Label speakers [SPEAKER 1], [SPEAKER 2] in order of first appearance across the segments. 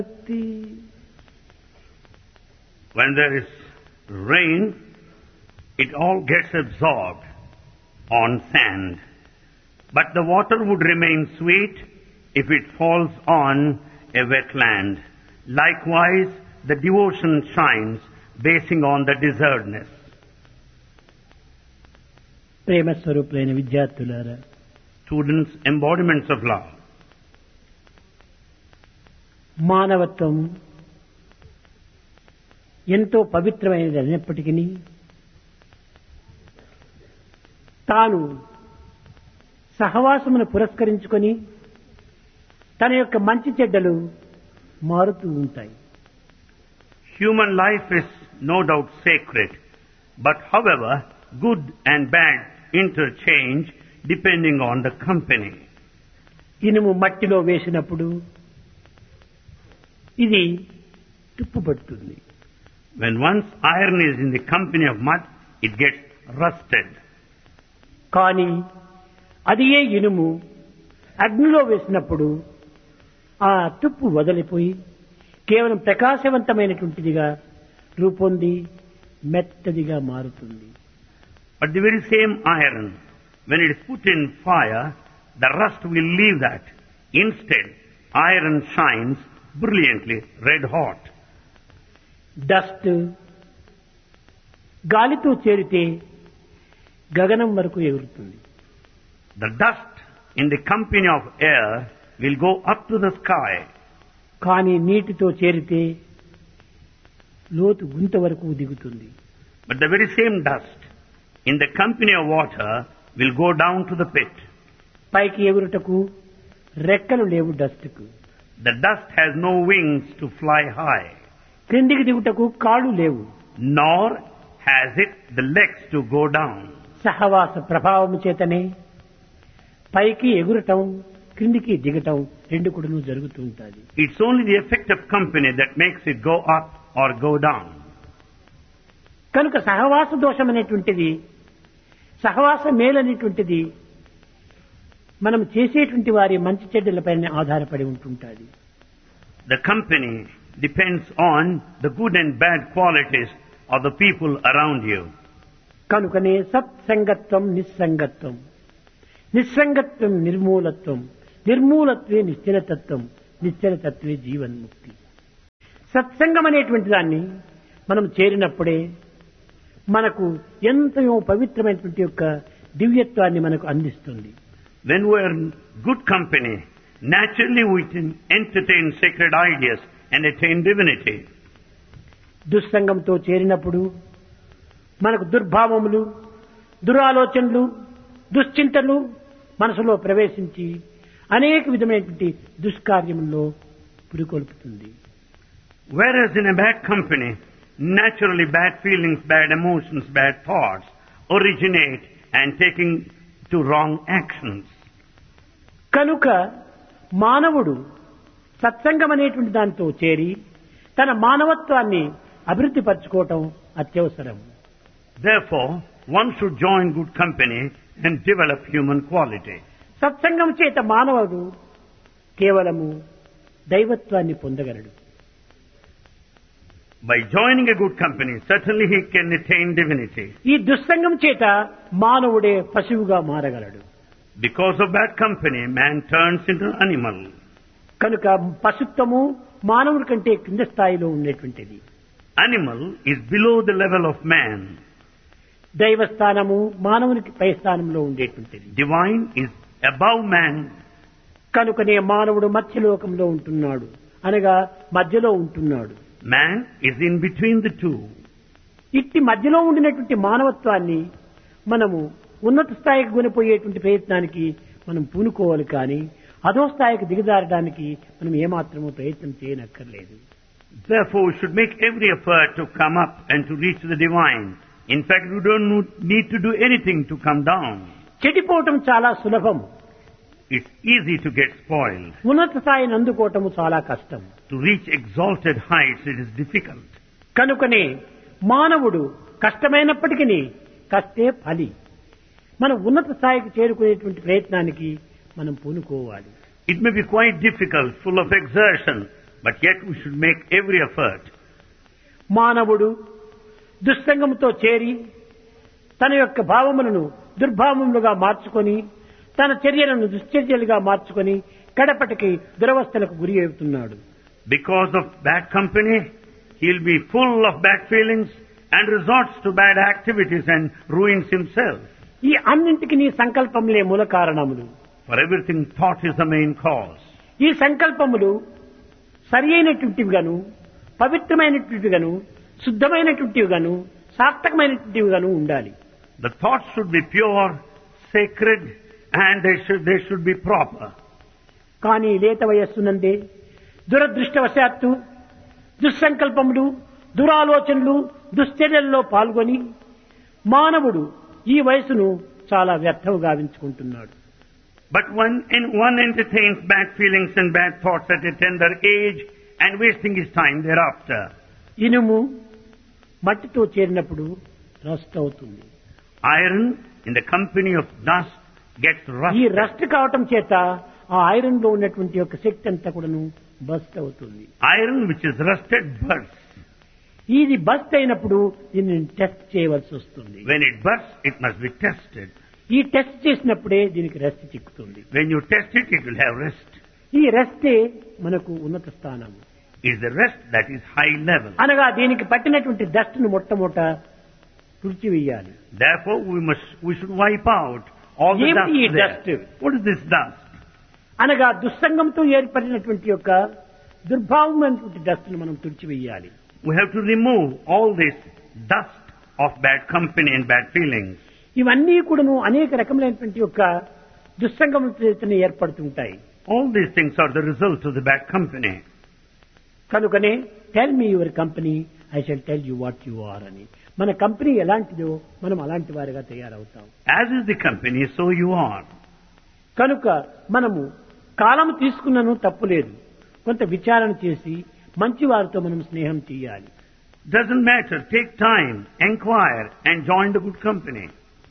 [SPEAKER 1] When there is rain, it all gets absorbed on sand. But the water would remain sweet if it falls on a wetland. Likewise, the devotion shines basing on the desertness.
[SPEAKER 2] ప్రేమ స్వరూపులైన విద్యార్థులారా
[SPEAKER 1] Students, embodiments of love.
[SPEAKER 2] మానవత్వం ఎంతో పవిత్రమైనది అయినప్పటికీ తాను సహవాసమును పురస్కరించుకొని తన యొక్క మంచి చెడ్డలు మారుతూ ఉంటాయి
[SPEAKER 1] Human life is no doubt sacred, but however, good and bad interchange depending on the company.
[SPEAKER 2] ఇనుము మట్టిలో వేసినప్పుడు ఇది తుప్పుపడుతుంది
[SPEAKER 1] When once iron is in the company of mud, it gets rusted.
[SPEAKER 2] కానీ అది ఏ ఇనుము అగ్నిలో వేసినప్పుడు ఆ తుప్పు వదిలిపోయి కేవలం ప్రకాశవంతమైనటువంటిదిగా రూపొంది మెత్తదిగా మారుతుంది
[SPEAKER 1] But the very same iron, when it is put in fire, the rust will leave that. Instead, iron shines brilliantly red hot.
[SPEAKER 2] Dust గాలితో చేరితే గగనం వరకు ఎగురుతుంది
[SPEAKER 1] The dust in the company of air will go up to the sky,
[SPEAKER 2] కానీ నీటితో చేరితే లోతు గుంత వరకు దిగుతుంది
[SPEAKER 1] but the very same dust in the company of water will go down to the pit.
[SPEAKER 2] పైకి ఎగురుటకు రెక్కలు లేవు డస్ట్కు
[SPEAKER 1] The dust has no wings to fly high,
[SPEAKER 2] క్రిందికి దిగుటకు కాళ్ళు లేవు
[SPEAKER 1] nor has it the legs to go down.
[SPEAKER 2] సహవాస ప్రభావము చేతనే పైకి ఎగురటం క్రిందికి దిగటం రెండు కూడాను జరుగుతూ ఉంటుంది
[SPEAKER 1] It's only the effect of company that makes it go up or go down.
[SPEAKER 2] కనుక సహవాస దోషం అనేటువంటిది సహవాస మేలనేటువంటిది మనం చేసేటువంటి వారి మంచి చెడ్డలపైన ఆధారపడి ఉంటుంటుంది
[SPEAKER 1] The company depends on the good and bad qualities of the people around you.
[SPEAKER 2] కనుకనే సత్సంగత్వం నిస్సంగత్వం నిస్సంగత్వం నిర్మూలత్వం నిర్మూలత్వే నిశ్చలతత్వం నిశ్చలతత్వే జీవన్ముక్తి సత్సంగం అనేటువంటి దాన్ని మనం చేరినప్పుడే మనకు ఎంతో పవిత్రమైనటువంటి యొక్క దివ్యత్వాన్ని మనకు అందిస్తుంది
[SPEAKER 1] When we are in good company, naturally we can entertain sacred ideas and attain divinity.
[SPEAKER 2] దుస్సంగంతో చేరినప్పుడు మనకు దుర్భావములు దురాలోచనలు దుశ్చింతలు మనసులో ప్రవేశించి అనేక విధమైనటువంటి దుష్కార్యముల్లో పురికొల్పుతుంది
[SPEAKER 1] Whereas in a bad company, naturally bad feelings, bad emotions, bad thoughts originate and taking to wrong actions.
[SPEAKER 2] కనుక మానవుడు సత్సంగం అనేటువంటి దాంతో చేరి తన మానవత్వాన్ని అభివృద్ధి పరచుకోవటం అత్యవసరం
[SPEAKER 1] Therefore, one should join good company and develop human quality.
[SPEAKER 2] సత్సంగం చేత మానవుడు కేవలము దైవత్వాన్ని పొందగలడు
[SPEAKER 1] By joining a good company, certainly he can attain divinity.
[SPEAKER 2] ఈ దుస్సంగం చేత మానవుడే పశువుగా మారగలడు
[SPEAKER 1] Because of bad company, man turns into an animal.
[SPEAKER 2] కనుక పశుత్వము మానవుడి కంటే కింద స్థాయిలో ఉండేటువంటిది
[SPEAKER 1] Animal is below the level of man.
[SPEAKER 2] దైవ స్థానము మానవునికి పై స్థానంలో ఉండేటువంటిది
[SPEAKER 1] Divine is above man.
[SPEAKER 2] కనుకనే మానవుడు మధ్యలోకంలో ఉంటున్నాడు అనగా మధ్యలో ఉంటున్నాడు
[SPEAKER 1] Man is in between the two.
[SPEAKER 2] ఇట్టి మధ్యలో ఉండినటువంటి మానవత్వాన్ని మనము ఉన్నత స్థాయికి కొనిపోయేటువంటి ప్రయత్నానికి మనం పూనుకోవాలి కానీ అధో స్థాయికి దిగజారడానికి మనం ఏమాత్రము ప్రయత్నం చేయనక్కర్లేదు
[SPEAKER 1] Therefore, we should make every effort to come up and to reach the divine. In fact, we don't need to do anything to come down.
[SPEAKER 2] చెడిపోవటం చాలా సులభం
[SPEAKER 1] It's easy to get spoiled.
[SPEAKER 2] ఉన్నత స్థాయిని అందుకోవటము చాలా కష్టం
[SPEAKER 1] To reach exalted heights, it is difficult.
[SPEAKER 2] కనుకనే మానవుడు కష్టమైనప్పటికీ కష్టే ఫలి మనం ఉన్నత స్థాయికి చేరుకునేటువంటి ప్రయత్నానికి మనం పూనుకోవాలి
[SPEAKER 1] It may be quite difficult, full of exertion, but yet we should make every effort.
[SPEAKER 2] మానవుడు దుస్సంగంతో చేరి తన యొక్క భావములను దుర్భావములుగా మార్చుకొని తన చర్యలను దుశ్చర్యలుగా మార్చుకొని కడపటికి దురవస్థలకు గురి అవుతున్నాడు
[SPEAKER 1] Because of bad company, he'll be full of bad feelings and resorts to bad activities and ruins himself.
[SPEAKER 2] ఈ అన్నింటికి నీ సంకల్పములే మూల కారణములు
[SPEAKER 1] For everything, thought is the main cause.
[SPEAKER 2] ఈ సంకల్పములు సరి అయినటువంటివిగాను పవిత్రమైనటువంటివిగాను శుద్ధమైనటువంటివిగాను సార్థకమైనటువంటివిగాను ఉండాలి
[SPEAKER 1] The thoughts should be pure, sacred, and they should, they should be proper.
[SPEAKER 2] కానీ లేత వయస్సునందే దురదృష్టవశాత్తు దుస్సంకల్పములు దురాలోచనలు దుశ్చర్యల్లో పాల్గొని మానవుడు ఈ వయసును చాలా వ్యర్థం గావించుకుంటున్నాడు
[SPEAKER 1] But when in one entertains bad feelings and bad thoughts at a tender age and wasting his time thereafter.
[SPEAKER 2] ఇనుము మట్టితో చేరినప్పుడు రస్ట్ అవుతుంది
[SPEAKER 1] Iron in the company of dust gets
[SPEAKER 2] ఈ
[SPEAKER 1] rusted.
[SPEAKER 2] రస్ట్ కావటం చేత ఆ ఐరన్ లో ఉన్నటువంటి యొక్క శక్తి అంతా కూడాను బస్ట్ అవుతుంది
[SPEAKER 1] Iron which is rusted bursts.
[SPEAKER 2] ఇది బస్ట్ అయినప్పుడు దీన్ని టెస్ట్ చేయవలసి వస్తుంది
[SPEAKER 1] When it bursts, it must be tested.
[SPEAKER 2] ఈ టెస్ట్ చేసినప్పుడే దీనికి రెస్ట్ చిక్కుతుంది
[SPEAKER 1] When you test it, it will have rest.
[SPEAKER 2] ఈ రెస్టే మనకు ఉన్నత స్థానం
[SPEAKER 1] Is the rest that is high level.
[SPEAKER 2] అనగా దీనికి పట్టినటువంటి డస్ట్ ను మొట్టమొదట తుడిచివేయాలి
[SPEAKER 1] Therefore, we must we should wipe out all the
[SPEAKER 2] ఏమిటి ఈ
[SPEAKER 1] dust there.
[SPEAKER 2] dust?
[SPEAKER 1] What is this dust?
[SPEAKER 2] అనగా దుస్సంగంతో ఏర్పడినటువంటి యొక్క దుర్భావమైనటువంటి డస్ట్ ను మనం తుడిచివేయాలి
[SPEAKER 1] We have to remove all this dust of bad company and bad feelings.
[SPEAKER 2] ఇవన్నీ కూడాను అనేక రకములైనటువంటి యొక్క దుస్సంగం చేతనే ఏర్పడుతుంటాయి
[SPEAKER 1] All these things are the result of the bad company.
[SPEAKER 2] కనుకనే tell me your company I shall tell you what you are అని మన కంపెనీ ఎలాంటిదో మనం అలాంటి వారిగా తయారవుతాం
[SPEAKER 1] As is the company, so you are.
[SPEAKER 2] కనుక మనము కాలం తీసుకున్నను తప్పులేదు కొంత విచారణ చేసి మంచి వారితో మనం స్నేహం చేయాలి
[SPEAKER 1] Doesn't matter. Take time, inquire, and join the good company.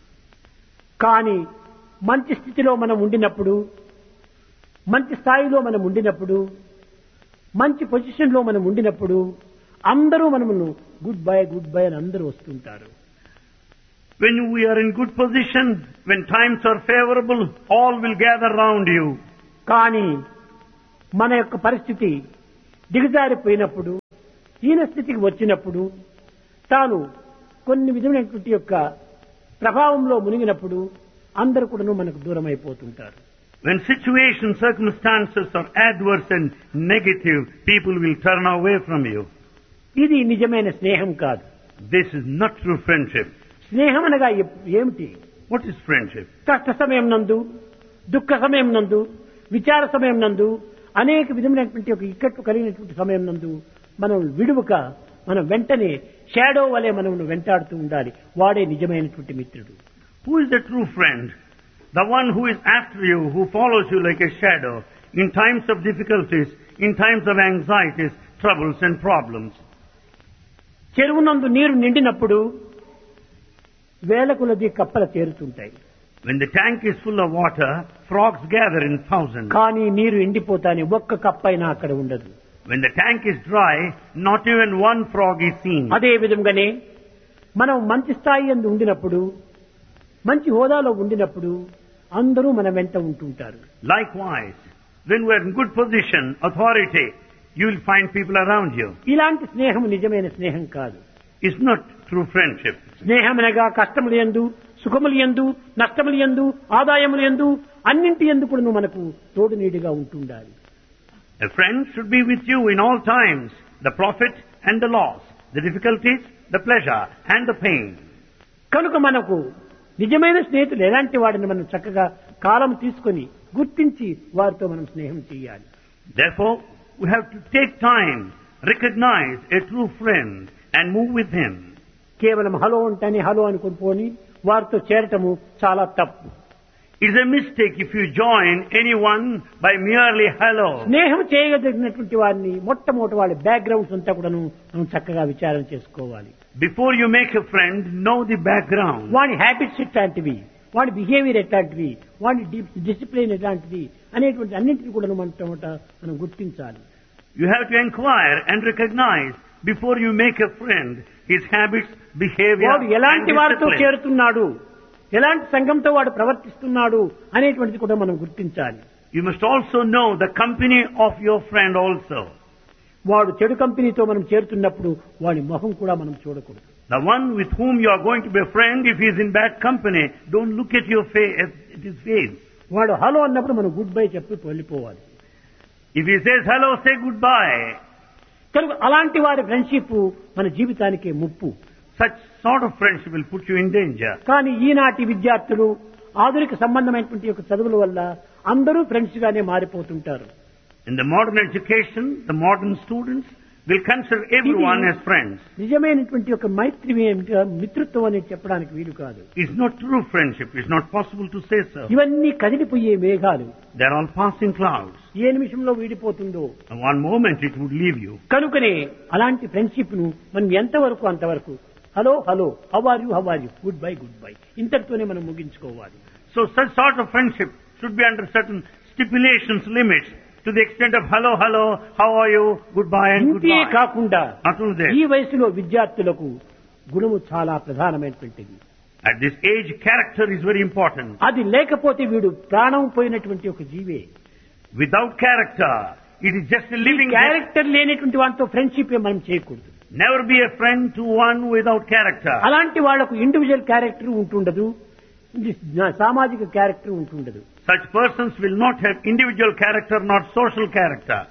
[SPEAKER 2] కానీ మంచి స్థితిలో మనం ఉండినప్పుడు మంచి స్థాయిలో మనం ఉండినప్పుడు మంచి పొజిషన్ లో మనం ఉండినప్పుడు అందరూ మనమును గుడ్ బై గుడ్ బై అని అందరూ వస్తుంటారు
[SPEAKER 1] When we are in good position, when times are favorable, all will gather round you.
[SPEAKER 2] కానీ మన యొక్క పరిస్థితి దిగజారిపోయినప్పుడు హీన స్థితికి వచ్చినప్పుడు తాను కొన్ని విధమైనటువంటి యొక్క ప్రభావంలో మునిగినప్పుడు అందరూ కూడాను మనకు దూరం అయిపోతుంటారు
[SPEAKER 1] When situations, circumstances are adverse and negative, people will turn away from you.
[SPEAKER 2] ఇది నిజమైన స్నేహం కాదు
[SPEAKER 1] This is not true friendship.
[SPEAKER 2] స్నేహం అనగా ఎప్- ఏమిటి
[SPEAKER 1] What is friendship?
[SPEAKER 2] కష్ట సమయం నందు దుఃఖ సమయం నందు విచార సమయం నందు అనేక విధమైనటువంటి ఒక ఇక్కట్టు కలిగినటువంటి సమయం నందు మనం విడువక మనం వెంటనే షాడో వలె మనం వెంటాడుతూ ఉండాలి వాడే నిజమైనటువంటి మిత్రుడు
[SPEAKER 1] Who is the true friend? The one who is after you, who follows you like a shadow in times of difficulties, in times of anxieties, troubles and problems.
[SPEAKER 2] చెరువు నందు నీరు నిండినప్పుడు వేల కొలది కప్పల చేరుతుంటాయి
[SPEAKER 1] When the tank is full of water, frogs gather in thousands.
[SPEAKER 2] కానీ నీరు ఎండిపోతానే ఒక్క కప్ప అయినా అక్కడ ఉండదు
[SPEAKER 1] When the tank is dry, not even one frog is seen.
[SPEAKER 2] అదే విధంగానే మనం మంచి స్థాయి అందు ఉండినప్పుడు మంచి హోదాలో ఉండినప్పుడు అందరూ మన వెంట ఉంటుంటారు
[SPEAKER 1] Likewise, when we are in good position, authority, you will find people around you.
[SPEAKER 2] ఇలాంటి స్నేహం నిజమైన స్నేహం కాదు
[SPEAKER 1] It's not true friendship.
[SPEAKER 2] స్నేహం అనగా కష్టములు ఎందు సుఖములు ఎందు నష్టములు ఎందు ఆదాయములు ఎందు అన్నింటి ఎందు కూడా మనకు తోడు నీడిగా ఉంటుండాలి
[SPEAKER 1] A friend should be with you in all times, the profit and the loss, the difficulties, the pleasure and the pain.
[SPEAKER 2] కనుక మనకు నిజమైన స్నేహితులు ఎలాంటి వాడిని మనం చక్కగా కాలం తీసుకొని గుర్తించి వారితో మనం స్నేహం చేయాలి
[SPEAKER 1] Therefore, we have to take time, recognize a true friend and move with him.
[SPEAKER 2] కేవలం హలో అంటేనే హలో అనుకుని పోని వారితో చేరటము చాలా తప్పు
[SPEAKER 1] It's a mistake if you join anyone by merely hello.
[SPEAKER 2] స్నేహం చేయగలిగినటువంటి వారిని మొట్టమొదటి వాళ్ళ బ్యాక్గ్రౌండ్స్ అంతా కూడాను మనం చక్కగా విచారం చేసుకోవాలి
[SPEAKER 1] Before you make a friend, know the background.
[SPEAKER 2] వాడి హ్యాబిట్స్ ఎట్లాంటివి వాడి బిహేవియర్ ఎట్లాంటివి వాడి డిసిప్లిన్ ఎట్లాంటిది అనేటువంటి అన్నింటిని కూడా మనం మొట్టమొదట మనం గుర్తించాలి
[SPEAKER 1] You have to inquire and recognize before you make a friend his habits, behavior,
[SPEAKER 2] వాడు
[SPEAKER 1] and
[SPEAKER 2] ఎలాంటి వారితో
[SPEAKER 1] discipline.
[SPEAKER 2] చేరుతున్నాడు ఎలాంటి సంఘంతో వాడు ప్రవర్తిస్తున్నాడు అనేటువంటిది కూడా మనం గుర్తించాలి
[SPEAKER 1] You must also know the company of your friend also.
[SPEAKER 2] వాడు చెడు కంపెనీతో మనం చేరుతున్నప్పుడు వాడి మొహం కూడా మనం చూడకూడదు
[SPEAKER 1] The one with whom you are going to be a friend, if he is in bad company, don't look at your face, at his face.
[SPEAKER 2] వాడు హలో అన్నప్పుడు మనం గుడ్ బై చెప్పి వెళ్ళిపోవాలి
[SPEAKER 1] If he says hello, say goodbye.
[SPEAKER 2] కనుక అలాంటి వారి friendship మన జీవితానికి ముప్పు
[SPEAKER 1] Such sort of friendship will put you in danger.
[SPEAKER 2] కానీ ఈనాటి విద్యార్థులు ఆధునిక సంబంధమైనటువంటి యొక్క చదువుల వల్ల అందరూ ఫ్రెండ్స్ గానే మారిపోతుంటారు
[SPEAKER 1] In the modern education, the modern students will consider everyone as friends.
[SPEAKER 2] నిజమైనటువంటి యొక్క మైత్రి ఏమిటి, మిత్రత్వం అనేది చెప్పడానికి వీలు కాదు
[SPEAKER 1] It's not true friendship. It's not possible to say so.
[SPEAKER 2] ఇవన్నీ కదిలిపోయే మేఘాలు
[SPEAKER 1] They're all passing clouds.
[SPEAKER 2] ఏ నిమిషంలో వీడిపోతుందో
[SPEAKER 1] In one moment it would leave you.
[SPEAKER 2] కనుకనే అలాంటి ఫ్రెండ్షిప్ ను మనం ఎంతవరకు అంతవరకు hello hello how are you how are you good bye good bye ఇంతటితోనే మనం ముగించుకోవాలి
[SPEAKER 1] So such sort of friendship should be under certain stipulations, limits, to the extent of hello, hello, how are you, goodbye and
[SPEAKER 2] ఇంతే
[SPEAKER 1] goodbye.
[SPEAKER 2] కాకుండా
[SPEAKER 1] Not only
[SPEAKER 2] ఈ
[SPEAKER 1] that,
[SPEAKER 2] వయసులో విద్యార్థులకు గుణము చాలా ప్రధానమైనటువంటిది
[SPEAKER 1] at this age, character is very important.
[SPEAKER 2] అది లేకపోతే వీడు ప్రాణం పోయినటువంటి ఒక జీవే
[SPEAKER 1] Without character, it is just a living death.
[SPEAKER 2] Character లేనటువంటి వాటితో ఫ్రెండ్షిప్ మనం చేయకూడదు
[SPEAKER 1] Never be a friend to one without character.
[SPEAKER 2] అలాంటి వాళ్లకు ఇండివిజువల్ క్యారెక్టర్ ఉంటుండదు ఇది సామాజిక క్యారెక్టర్ ఉంటుండదు
[SPEAKER 1] Such persons will not have individual character, not social character.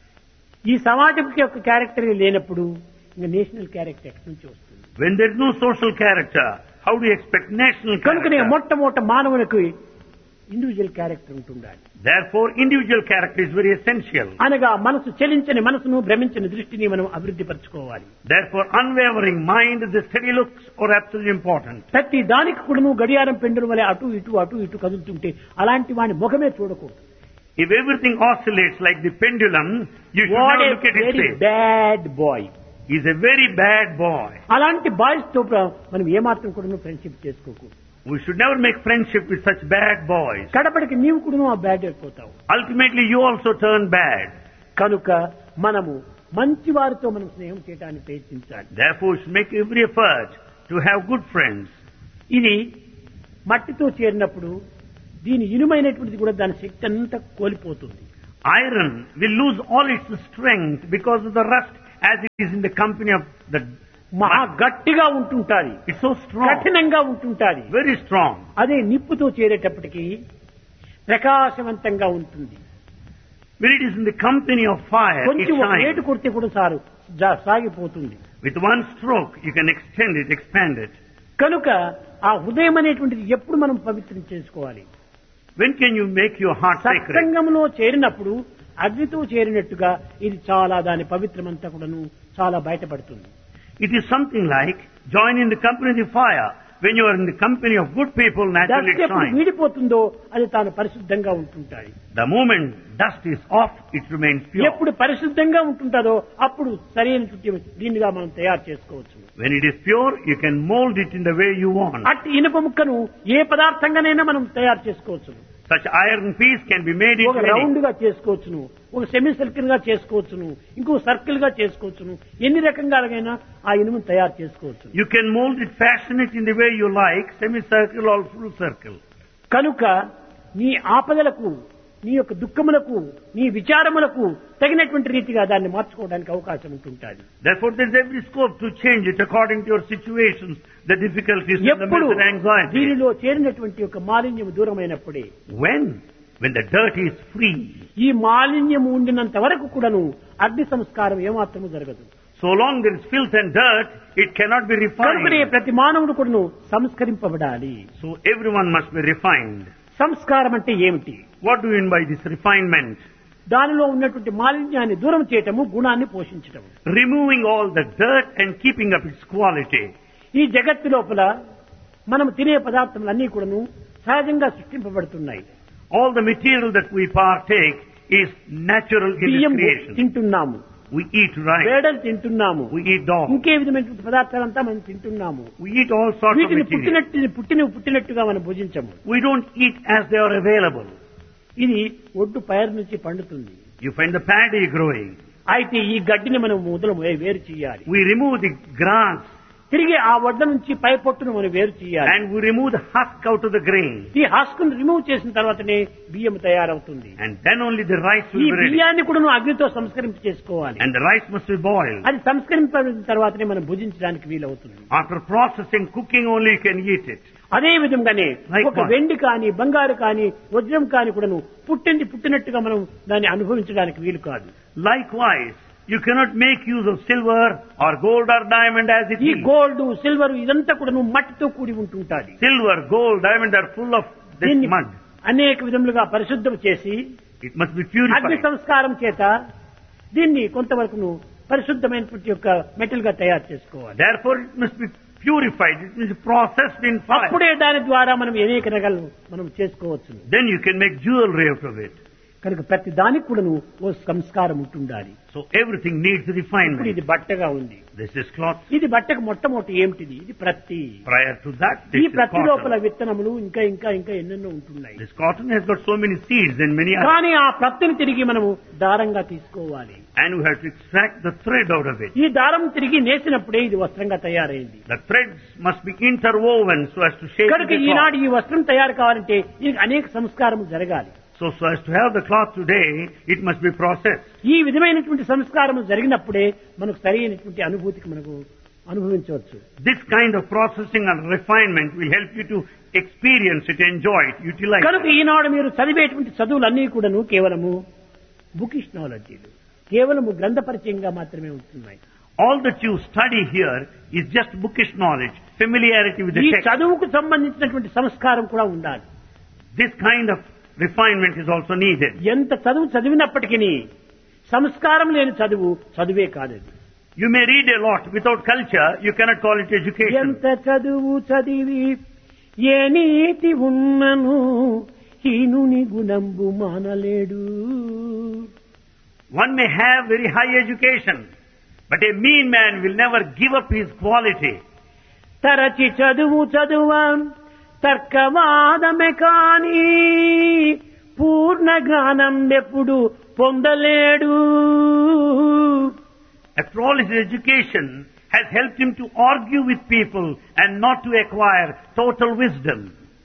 [SPEAKER 2] ఈ సమాజం యొక్క క్యారెక్టర్ లేనప్పుడు ఇంకా నేషనల్ క్యారెక్టర్ ఎక్కడి నుంచి వస్తుంది
[SPEAKER 1] When there is no social character, how do you expect national
[SPEAKER 2] కనుకనే
[SPEAKER 1] character?
[SPEAKER 2] మొట్టమొదట మానవునికి ఇండివిజువల్ క్యారెక్టర్ ఉంటుండాలి
[SPEAKER 1] Therefore, individual character is very essential.
[SPEAKER 2] అనగా మనసు చలించని మనసును భ్రమించని దృష్టిని మనం అభివృద్ధి పరచుకోవాలి
[SPEAKER 1] Therefore, unwavering mind, the steady looks are absolutely important.
[SPEAKER 2] ప్రతి దానికి కూడా గడియారం పెండుల వలె అటు ఇటు అటు ఇటు కదులుతుంటే అలాంటి వాడి ముఖమే చూడకూడదు
[SPEAKER 1] If everything oscillates like the pendulum, you should
[SPEAKER 2] what
[SPEAKER 1] never look at his
[SPEAKER 2] very
[SPEAKER 1] face.
[SPEAKER 2] Bad boy
[SPEAKER 1] He's a very bad boy.
[SPEAKER 2] అలాంటి బాయ్స్ తో ప్ర- మనం ఏమాత్రం కూడా ఫ్రెండ్షిప్ చేసుకోకూడదు
[SPEAKER 1] We should never make friendship with such bad boys.
[SPEAKER 2] కడపడికి నీవు కూడా ఆ బ్యాడ్ అయిపోతావు
[SPEAKER 1] Ultimately, you also turn bad.
[SPEAKER 2] కనుక మనము మంచి వారితో మనం స్నేహం చేయడానికి ప్రయత్నించాలి
[SPEAKER 1] Therefore, we should make every effort to have good friends.
[SPEAKER 2] ఇది మట్టితో చేరినప్పుడు దీని ఇనుమైనటువంటిది కూడా దాని శక్తి అంతా కోల్పోతుంది
[SPEAKER 1] Iron will lose all its strength because of the rust as it is in the company of the.
[SPEAKER 2] మహా గట్టిగా ఉంటుంటాది
[SPEAKER 1] It's so strong,
[SPEAKER 2] కఠినంగా ఉంటుంటాది
[SPEAKER 1] very strong.
[SPEAKER 2] అదే నిప్పుతో చేరేటప్పటికి ప్రకాశవంతంగా ఉంటుంది
[SPEAKER 1] When it is in the company of fire, it
[SPEAKER 2] కొంచెం ఒక ఏటు
[SPEAKER 1] shines.
[SPEAKER 2] కొడితే కూడా సారు జా- సాగిపోతుంది
[SPEAKER 1] With one stroke, you can extend it, expand it.
[SPEAKER 2] కనుక ఆ హృదయం అనేటువంటిది ఎప్పుడు మనం పవిత్రం చేసుకోవాలి
[SPEAKER 1] When can you make your heart sacred?
[SPEAKER 2] సత్సంగంలో చేరినప్పుడు అగ్నితో చేరినట్టుగా ఇది చాలా దాని పవిత్రమంతా కూడాను చాలా బయటపడుతుంది
[SPEAKER 1] It is something like join in the company of the fire. When you are in the company of good people, naturally
[SPEAKER 2] dust
[SPEAKER 1] it
[SPEAKER 2] ఎప్పుడు
[SPEAKER 1] shines.
[SPEAKER 2] వీడిపోతుందో అది తాను పరిశుద్ధంగా ఉంటుంటాయి
[SPEAKER 1] The moment dust is off, it remains pure.
[SPEAKER 2] ఎప్పుడు పరిశుద్ధంగా ఉంటుంటుందో అప్పుడు సరైన దీనిగా మనం తయారు చేసుకోవచ్చు
[SPEAKER 1] When it is pure, you can mold it in the way you want.
[SPEAKER 2] అట్టి ఇనుప ముక్కను ఏ పదార్థంగానైనా మనం తయారు చేసుకోవచ్చు
[SPEAKER 1] Such iron piece can be made
[SPEAKER 2] ఒక
[SPEAKER 1] into
[SPEAKER 2] రౌండ్
[SPEAKER 1] any.
[SPEAKER 2] గా చేసుకోవచ్చును ఒక సెమీ సర్కిల్ గా చేసుకోవచ్చును ఇంకో సర్కిల్ గా చేసుకోవచ్చును ఎన్ని రకంగాలైనా ఆ ఇనుమును తయారు చేసుకోవచ్చు
[SPEAKER 1] You can mold it, fashion it in the way you like, semicircle or full circle.
[SPEAKER 2] కనుక నీ ఆపదలకు నీ యొక్క దుఃఖములకు నీ విచారములకు తగినటువంటి రీతిగా దాన్ని మార్చుకోవడానికి అవకాశం ఉంటుంటుంది
[SPEAKER 1] Therefore, there is every scope to change it according to your situations, the difficulties, and the
[SPEAKER 2] ఎప్పుడు
[SPEAKER 1] mental anxiety.
[SPEAKER 2] దీనిలో చేరినటువంటి యొక్క మాలిన్యం దూరమైనప్పుడే
[SPEAKER 1] When? When the dirt is free.
[SPEAKER 2] ఈ మాలిన్యం ఉండినంత వరకు కూడాను అగ్ని సంస్కారం ఏమాత్రము జరగదు
[SPEAKER 1] So long there is filth and dirt, it cannot be
[SPEAKER 2] కనుకనే
[SPEAKER 1] refined.
[SPEAKER 2] ప్రతి మానవుడు కూడాను సంస్కరింపబడాలి
[SPEAKER 1] So everyone must be refined.
[SPEAKER 2] సంస్కారం అంటే ఏమిటి
[SPEAKER 1] What do you mean by this refinement?
[SPEAKER 2] దానిలో ఉన్నటువంటి మాలిన్యాన్ని దూరం చేయటము గుణాన్ని పోషించటము
[SPEAKER 1] Removing all the dirt and keeping up its quality.
[SPEAKER 2] ఈ జగత్తు లోపల మనం తినే పదార్థములన్నీ కూడాను సహజంగా సృష్టింపబడుతున్నాయి
[SPEAKER 1] All the material that we partake is natural in
[SPEAKER 2] బియ్యం
[SPEAKER 1] its creation.
[SPEAKER 2] తింటున్నాము
[SPEAKER 1] We eat rice,
[SPEAKER 2] వేడలు తింటున్నాము
[SPEAKER 1] we eat dog,
[SPEAKER 2] ఇంకే విధమైనటువంటి పదార్థాలంతా మనం తింటున్నాము
[SPEAKER 1] we eat all sorts of
[SPEAKER 2] వీటిని
[SPEAKER 1] material.
[SPEAKER 2] పుట్టినట్టు పుట్టినవి పుట్టినట్టుగా మనం భుజించము
[SPEAKER 1] We don't eat as they are available.
[SPEAKER 2] ఇది ఒడ్డు పైరు నుంచి పండుతుంది
[SPEAKER 1] You find the paddy growing.
[SPEAKER 2] అయితే ఈ గడ్డిని మనం మొదలు వేరు చేయాలి
[SPEAKER 1] We remove the grass
[SPEAKER 2] తిరిగి ఆ వడ్డ నుంచి పై పొట్టును మనం వేరు చేయాలి
[SPEAKER 1] and we remove the husk out of the grain.
[SPEAKER 2] ఈ హస్కును రిమూవ్ చేసిన తర్వాతనే బియ్యం తయారవుతుంది
[SPEAKER 1] And then only the rice
[SPEAKER 2] ఈ
[SPEAKER 1] will be ready.
[SPEAKER 2] బియ్యాన్ని కూడా నువ్వు అగ్నితో సంస్కరింపు చేసుకోవాలి
[SPEAKER 1] And the rice must be boiled.
[SPEAKER 2] అది సంస్కరింపబడిన తర్వాతనే మనం భుజించడానికి వీలవుతుంది
[SPEAKER 1] After processing, cooking only you can eat it.
[SPEAKER 2] అదే విధంగానే
[SPEAKER 1] Likewise.
[SPEAKER 2] ఒక వెండి కాని బంగారు కాని వజ్రం కాని కూడాను పుట్టింది పుట్టినట్టుగా మనం దాన్ని అనుభవించడానికి వీలు కాదు
[SPEAKER 1] Likewise, you cannot make use of silver or gold or diamond as it
[SPEAKER 2] ఈ
[SPEAKER 1] is.
[SPEAKER 2] గోల్డ్ సిల్వర్ ఇదంతా కూడా నువ్వు మట్టితో కూడి ఉంటుంటాది
[SPEAKER 1] Silver, gold, diamond are full of this
[SPEAKER 2] దీన్ని
[SPEAKER 1] mud.
[SPEAKER 2] అనేక విధములుగా పరిశుద్ధం చేసి
[SPEAKER 1] It must be
[SPEAKER 2] అగ్ని
[SPEAKER 1] purified.
[SPEAKER 2] సంస్కారం చేత దీన్ని కొంతవరకు నువ్వు పరిశుద్ధమైనటువంటి యొక్క మెటల్ గా తయారు చేసుకోవాలి
[SPEAKER 1] Therefore, it must be purified. It must be processed in fire.
[SPEAKER 2] అప్పుడే దాని ద్వారా మనం అనేక రకాలు మనం చేసుకోవచ్చు
[SPEAKER 1] Then you can make jewelry out of it.
[SPEAKER 2] కనుక ప్రతి దానికి కూడా నువ్వు ఓ సంస్కారం ఉంటుండాలి
[SPEAKER 1] So everything needs
[SPEAKER 2] ఇప్పుడు
[SPEAKER 1] refinement.
[SPEAKER 2] ఇది బట్టగా ఉంది
[SPEAKER 1] This is cloth.
[SPEAKER 2] ఇది బట్టకు మొట్టమొదటి ఏమిటిది ఇది ప్రత్తి
[SPEAKER 1] Prior to that,
[SPEAKER 2] ఈ
[SPEAKER 1] this is
[SPEAKER 2] ప్రతి లోపల
[SPEAKER 1] cotton.
[SPEAKER 2] విత్తనములు ఇంకా ఇంకా ఇంకా ఎన్నెన్నో ఉంటున్నాయి
[SPEAKER 1] This cotton has got so many seeds and many others.
[SPEAKER 2] కానీ ఆ ప్రత్తిని తిరిగి మనము దారంగా తీసుకోవాలి
[SPEAKER 1] And we have to extract the thread out of it.
[SPEAKER 2] ఈ దారం తిరిగి నేసినప్పుడే ఇది వస్త్రంగా తయారైంది
[SPEAKER 1] The threads must be interwoven so as to shape
[SPEAKER 2] కనుక
[SPEAKER 1] the
[SPEAKER 2] ఈనాడు
[SPEAKER 1] cloth.
[SPEAKER 2] ఈ వస్త్రం తయారు కావాలంటే దీనికి అనేక సంస్కారం జరగాలి
[SPEAKER 1] So, so as to have the cloth today, it must be processed.
[SPEAKER 2] ఈ విధమైనటువంటి సంస్కారం జరిగినప్పుడే మనకు సరైనటువంటి అనుభూతికి మనకు అనుభవించవచ్చు
[SPEAKER 1] This kind of processing and refinement will help you to experience it, enjoy it, utilize
[SPEAKER 2] కనుక
[SPEAKER 1] it.
[SPEAKER 2] ఈనాడు మీరు చదివేటువంటి చదువులన్నీ కూడాను కేవలము బుకిష్ నాలెడ్జీలు కేవలము గ్రంథ పరిచయంగా మాత్రమే ఉంటున్నాయి
[SPEAKER 1] All that you study here is just bookish knowledge, familiarity with the
[SPEAKER 2] ఈ
[SPEAKER 1] text.
[SPEAKER 2] చదువుకు సంబంధించినటువంటి సంస్కారం కూడా ఉండాలి
[SPEAKER 1] This kind of refinement is also needed.
[SPEAKER 2] ఎంత చదువు చదివినప్పటికీ సంస్కారం లేని చదువు చదువే కాదది
[SPEAKER 1] You may read a lot without culture, you cannot call it education.
[SPEAKER 2] ఎంత చదువు చదివి ఏ నీతి ఉన్నను హీనుని గుణంబు మానలేడు
[SPEAKER 1] One may have very high education, but a mean man will never give up his quality.
[SPEAKER 2] తరచి చదువు చదువ తర్కవాదమే కాని పూర్ణ జ్ఞానం ఎప్పుడు పొందలేడు
[SPEAKER 1] After all, his education has helped him to argue with people and not to acquire total wisdom.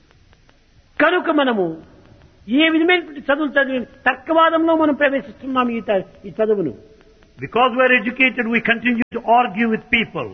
[SPEAKER 2] కనుక మనము ఏ విధమైనటువంటి చదువులు చదివి తర్కవాదంలో మనం ప్రవేశిస్తున్నాం ఈ త- ఈ చదువును
[SPEAKER 1] Because we are educated, we continue to argue with people.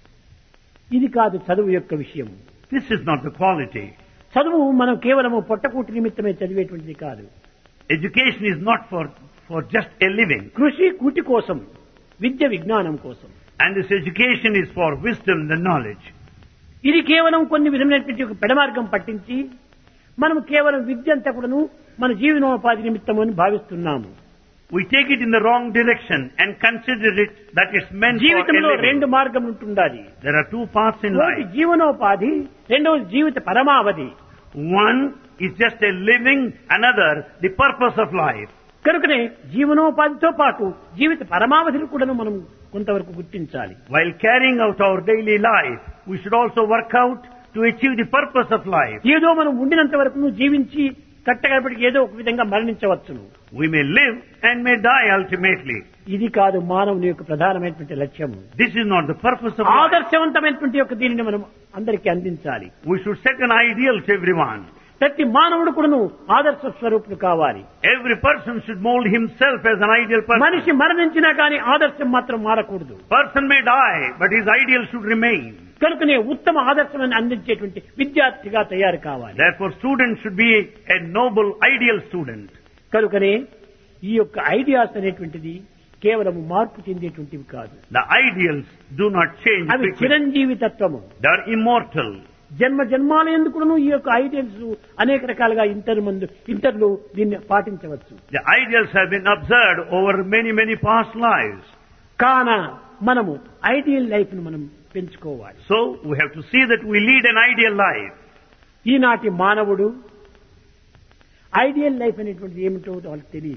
[SPEAKER 2] ఇది కాదు చదువు యొక్క విషయం
[SPEAKER 1] This is not the quality.
[SPEAKER 2] చదువు మనం కేవలము పొట్టకూటి నిమిత్తమే చదివేటువంటిది కాదు
[SPEAKER 1] Education is not for, for just a living.
[SPEAKER 2] కృషి కూటి కోసం విద్య విజ్ఞానం కోసం
[SPEAKER 1] And this education is for wisdom and knowledge.
[SPEAKER 2] ఇది కేవలం కొన్ని విధమైనటువంటి ఒక పెడమార్గం పట్టించి మనం కేవలం విద్య అంతా కూడాను మన జీవనోపాధి నిమిత్తం అని భావిస్తున్నాము
[SPEAKER 1] We take it in the wrong direction and consider it that it's meant for
[SPEAKER 2] జీవితంలో
[SPEAKER 1] a living.
[SPEAKER 2] రెండు మార్గం ఉంటుండాలి
[SPEAKER 1] There are two paths in
[SPEAKER 2] ఒకటి
[SPEAKER 1] life.
[SPEAKER 2] జీవనోపాధి రెండవది జీవిత పరమావధి
[SPEAKER 1] One is just a living, another the purpose of life.
[SPEAKER 2] కనుకనే జీవనోపాధితో పాటు జీవిత పరమావధిని కూడా మనం కొంతవరకు గుర్తించాలి
[SPEAKER 1] While carrying out our daily life, we should also work out to achieve the purpose of life.
[SPEAKER 2] ఏదో మనం ఉండినంత వరకు జీవించి కట్టగడపటికి ఏదో ఒక విధంగా మరణించవచ్చును
[SPEAKER 1] We may live and may die ultimately.
[SPEAKER 2] ఇది కాదు మానవుని యొక్క ప్రధానమైనటువంటి లక్ష్యము
[SPEAKER 1] This is not the purpose of life.
[SPEAKER 2] ఆదర్శవంతమైనటువంటి యొక్క దీనిని మనం అందరికీ అందించాలి
[SPEAKER 1] We should set an ideal to everyone.
[SPEAKER 2] ప్రతి మానవుడు కూడాను ఆదర్శ స్వరూపుడు కావాలి
[SPEAKER 1] Every person should mold himself as an ideal person.
[SPEAKER 2] మనిషి మరణించినా కానీ ఆదర్శం మాత్రం మారకూడదు
[SPEAKER 1] Person may die, but his ideal should remain.
[SPEAKER 2] కనుకనే ఉత్తమ ఆదర్శమని అందించేటువంటి విద్యార్థిగా తయారు కావాలి
[SPEAKER 1] Therefore, students should be a noble, ideal student.
[SPEAKER 2] కనుకనే ఈ యొక్క ఐడియాస్ అనేటువంటిది కేవలం మార్పు చెందేటువంటివి కాదు
[SPEAKER 1] The ideals do not change.
[SPEAKER 2] అవి
[SPEAKER 1] frequently.
[SPEAKER 2] చిరంజీవి తత్వము
[SPEAKER 1] They are immortal.
[SPEAKER 2] జన్మ జన్మాల ఎందుకును ఈ యొక్క ఐడియల్స్ అనేక రకాలుగా ఇంటర్ మందు ఇంటర్లు దీన్ని పాటించవచ్చు
[SPEAKER 1] The ideals have been observed over many, many past lives.
[SPEAKER 2] కాన మనము ఐడియల్ లైఫ్ ను మనం పెంచుకోవాలి
[SPEAKER 1] So, we have to see that we lead an ideal life.
[SPEAKER 2] ఈనాటి మానవుడు ఐడియల్ లైఫ్ అనేటువంటిది ఏమిటో వాళ్ళకి తెలియదు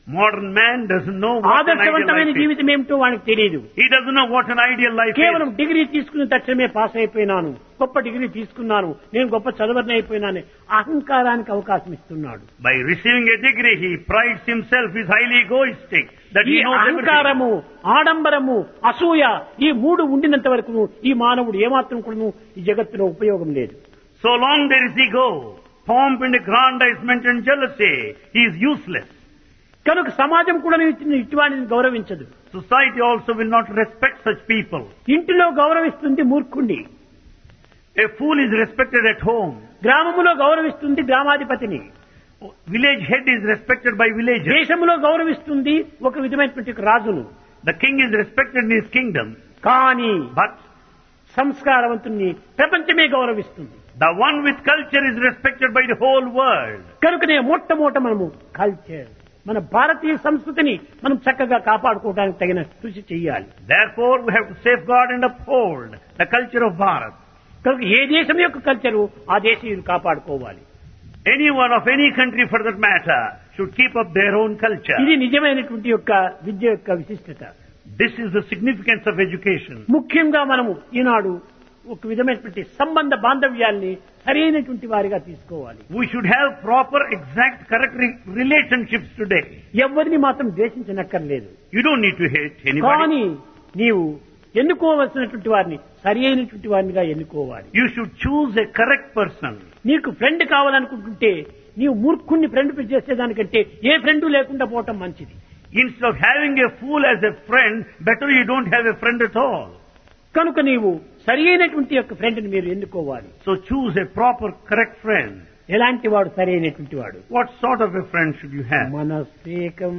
[SPEAKER 1] Modern man doesn't know what an ideal
[SPEAKER 2] ఆదర్శవంతమైన
[SPEAKER 1] life is.
[SPEAKER 2] జీవితం ఏమిటో వానికి తెలియదు
[SPEAKER 1] He doesn't know what an ideal life
[SPEAKER 2] కేవలం
[SPEAKER 1] is.
[SPEAKER 2] డిగ్రీ తీసుకున్న తక్షణమే పాస్ అయిపోయినాను గొప్ప డిగ్రీ తీసుకున్నాను నేను గొప్ప చదవని అయిపోయినాను అహంకారానికి అవకాశం ఇస్తున్నాడు
[SPEAKER 1] By receiving a degree, he prides himself, is highly egoistic, that
[SPEAKER 2] ఈ
[SPEAKER 1] he knows everything.
[SPEAKER 2] అహంకారము ఆడంబరము అసూయ ఈ మూడు ఉండినంత వరకు ఈ మానవుడు ఏమాత్రం కూడా ఈ జగత్తులో ఉపయోగం లేదు
[SPEAKER 1] So long there is ego, pomp and aggrandizement and jealousy, he is useless.
[SPEAKER 2] కనుక సమాజం కూడా ఇటువంటి గౌరవించదు
[SPEAKER 1] Society also will not respect such people.
[SPEAKER 2] ఇంటిలో గౌరవిస్తుంది మూర్ఖుణ్ణి
[SPEAKER 1] A fool is respected at home.
[SPEAKER 2] గ్రామములో గౌరవిస్తుంది గ్రామాధిపతిని
[SPEAKER 1] Village head is respected by villagers.
[SPEAKER 2] దేశములో గౌరవిస్తుంది ఒక విధమైనటువంటి ఒక రాజును
[SPEAKER 1] The king is respected in his kingdom.
[SPEAKER 2] కానీ
[SPEAKER 1] But
[SPEAKER 2] సంస్కారవంతుణ్ణి ప్రపంచమే గౌరవిస్తుంది
[SPEAKER 1] the one with culture is respected by the whole world.
[SPEAKER 2] కనుకనే మొట్టమొదట మనము కల్చర్ మన భారతీయ సంస్కృతిని మనం చక్కగా కాపాడుకోవడానికి తగిన కృషి చేయాలి
[SPEAKER 1] Therefore, we have to safeguard and uphold the culture of Bharat.
[SPEAKER 2] కనుక ఏ దేశం యొక్క కల్చరు ఆ దేశీయులు కాపాడుకోవాలి
[SPEAKER 1] Anyone of any country for that matter should keep up their own culture.
[SPEAKER 2] ఇది నిజమైనటువంటి యొక్క విద్య యొక్క విశిష్టత
[SPEAKER 1] This is the significance of education.
[SPEAKER 2] ముఖ్యంగా మనము ఈనాడు ఒక విధమైనటువంటి సంబంధ బాంధవ్యాల్ని సరైనటువంటి వారిగా తీసుకోవాలి
[SPEAKER 1] We should have proper, exact, correct re- relationships today.
[SPEAKER 2] ఎవరిని మాత్రం ద్వేషించనక్కర్లేదు
[SPEAKER 1] You don't need to hate anybody.
[SPEAKER 2] కానీ నీవు ఎన్నుకోవలసినటువంటి వారిని సరి అయినటువంటి వారినిగా ఎన్నుకోవాలి
[SPEAKER 1] You should choose a correct person.
[SPEAKER 2] నీకు ఫ్రెండ్ కావాలనుకుంటుంటే నీవు మూర్ఖుణ్ణి ఫ్రెండ్ చేసేదానికంటే ఏ ఫ్రెండ్ లేకుండా పోవటం మంచిది
[SPEAKER 1] Instead of having a fool as a friend, better you don't have a friend at all.
[SPEAKER 2] కనుక నీవు సరి అయినటువంటి యొక్క ఫ్రెండ్ని మీరు ఎన్నుకోవాలి
[SPEAKER 1] So choose a proper, correct friend.
[SPEAKER 2] ఎలాంటి వాడు సరి అయినటువంటి వాడు
[SPEAKER 1] What sort of a friend should you have?
[SPEAKER 2] మనస్సేకం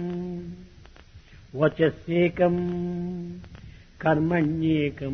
[SPEAKER 2] వచస్సేకం కర్మణ్యేకం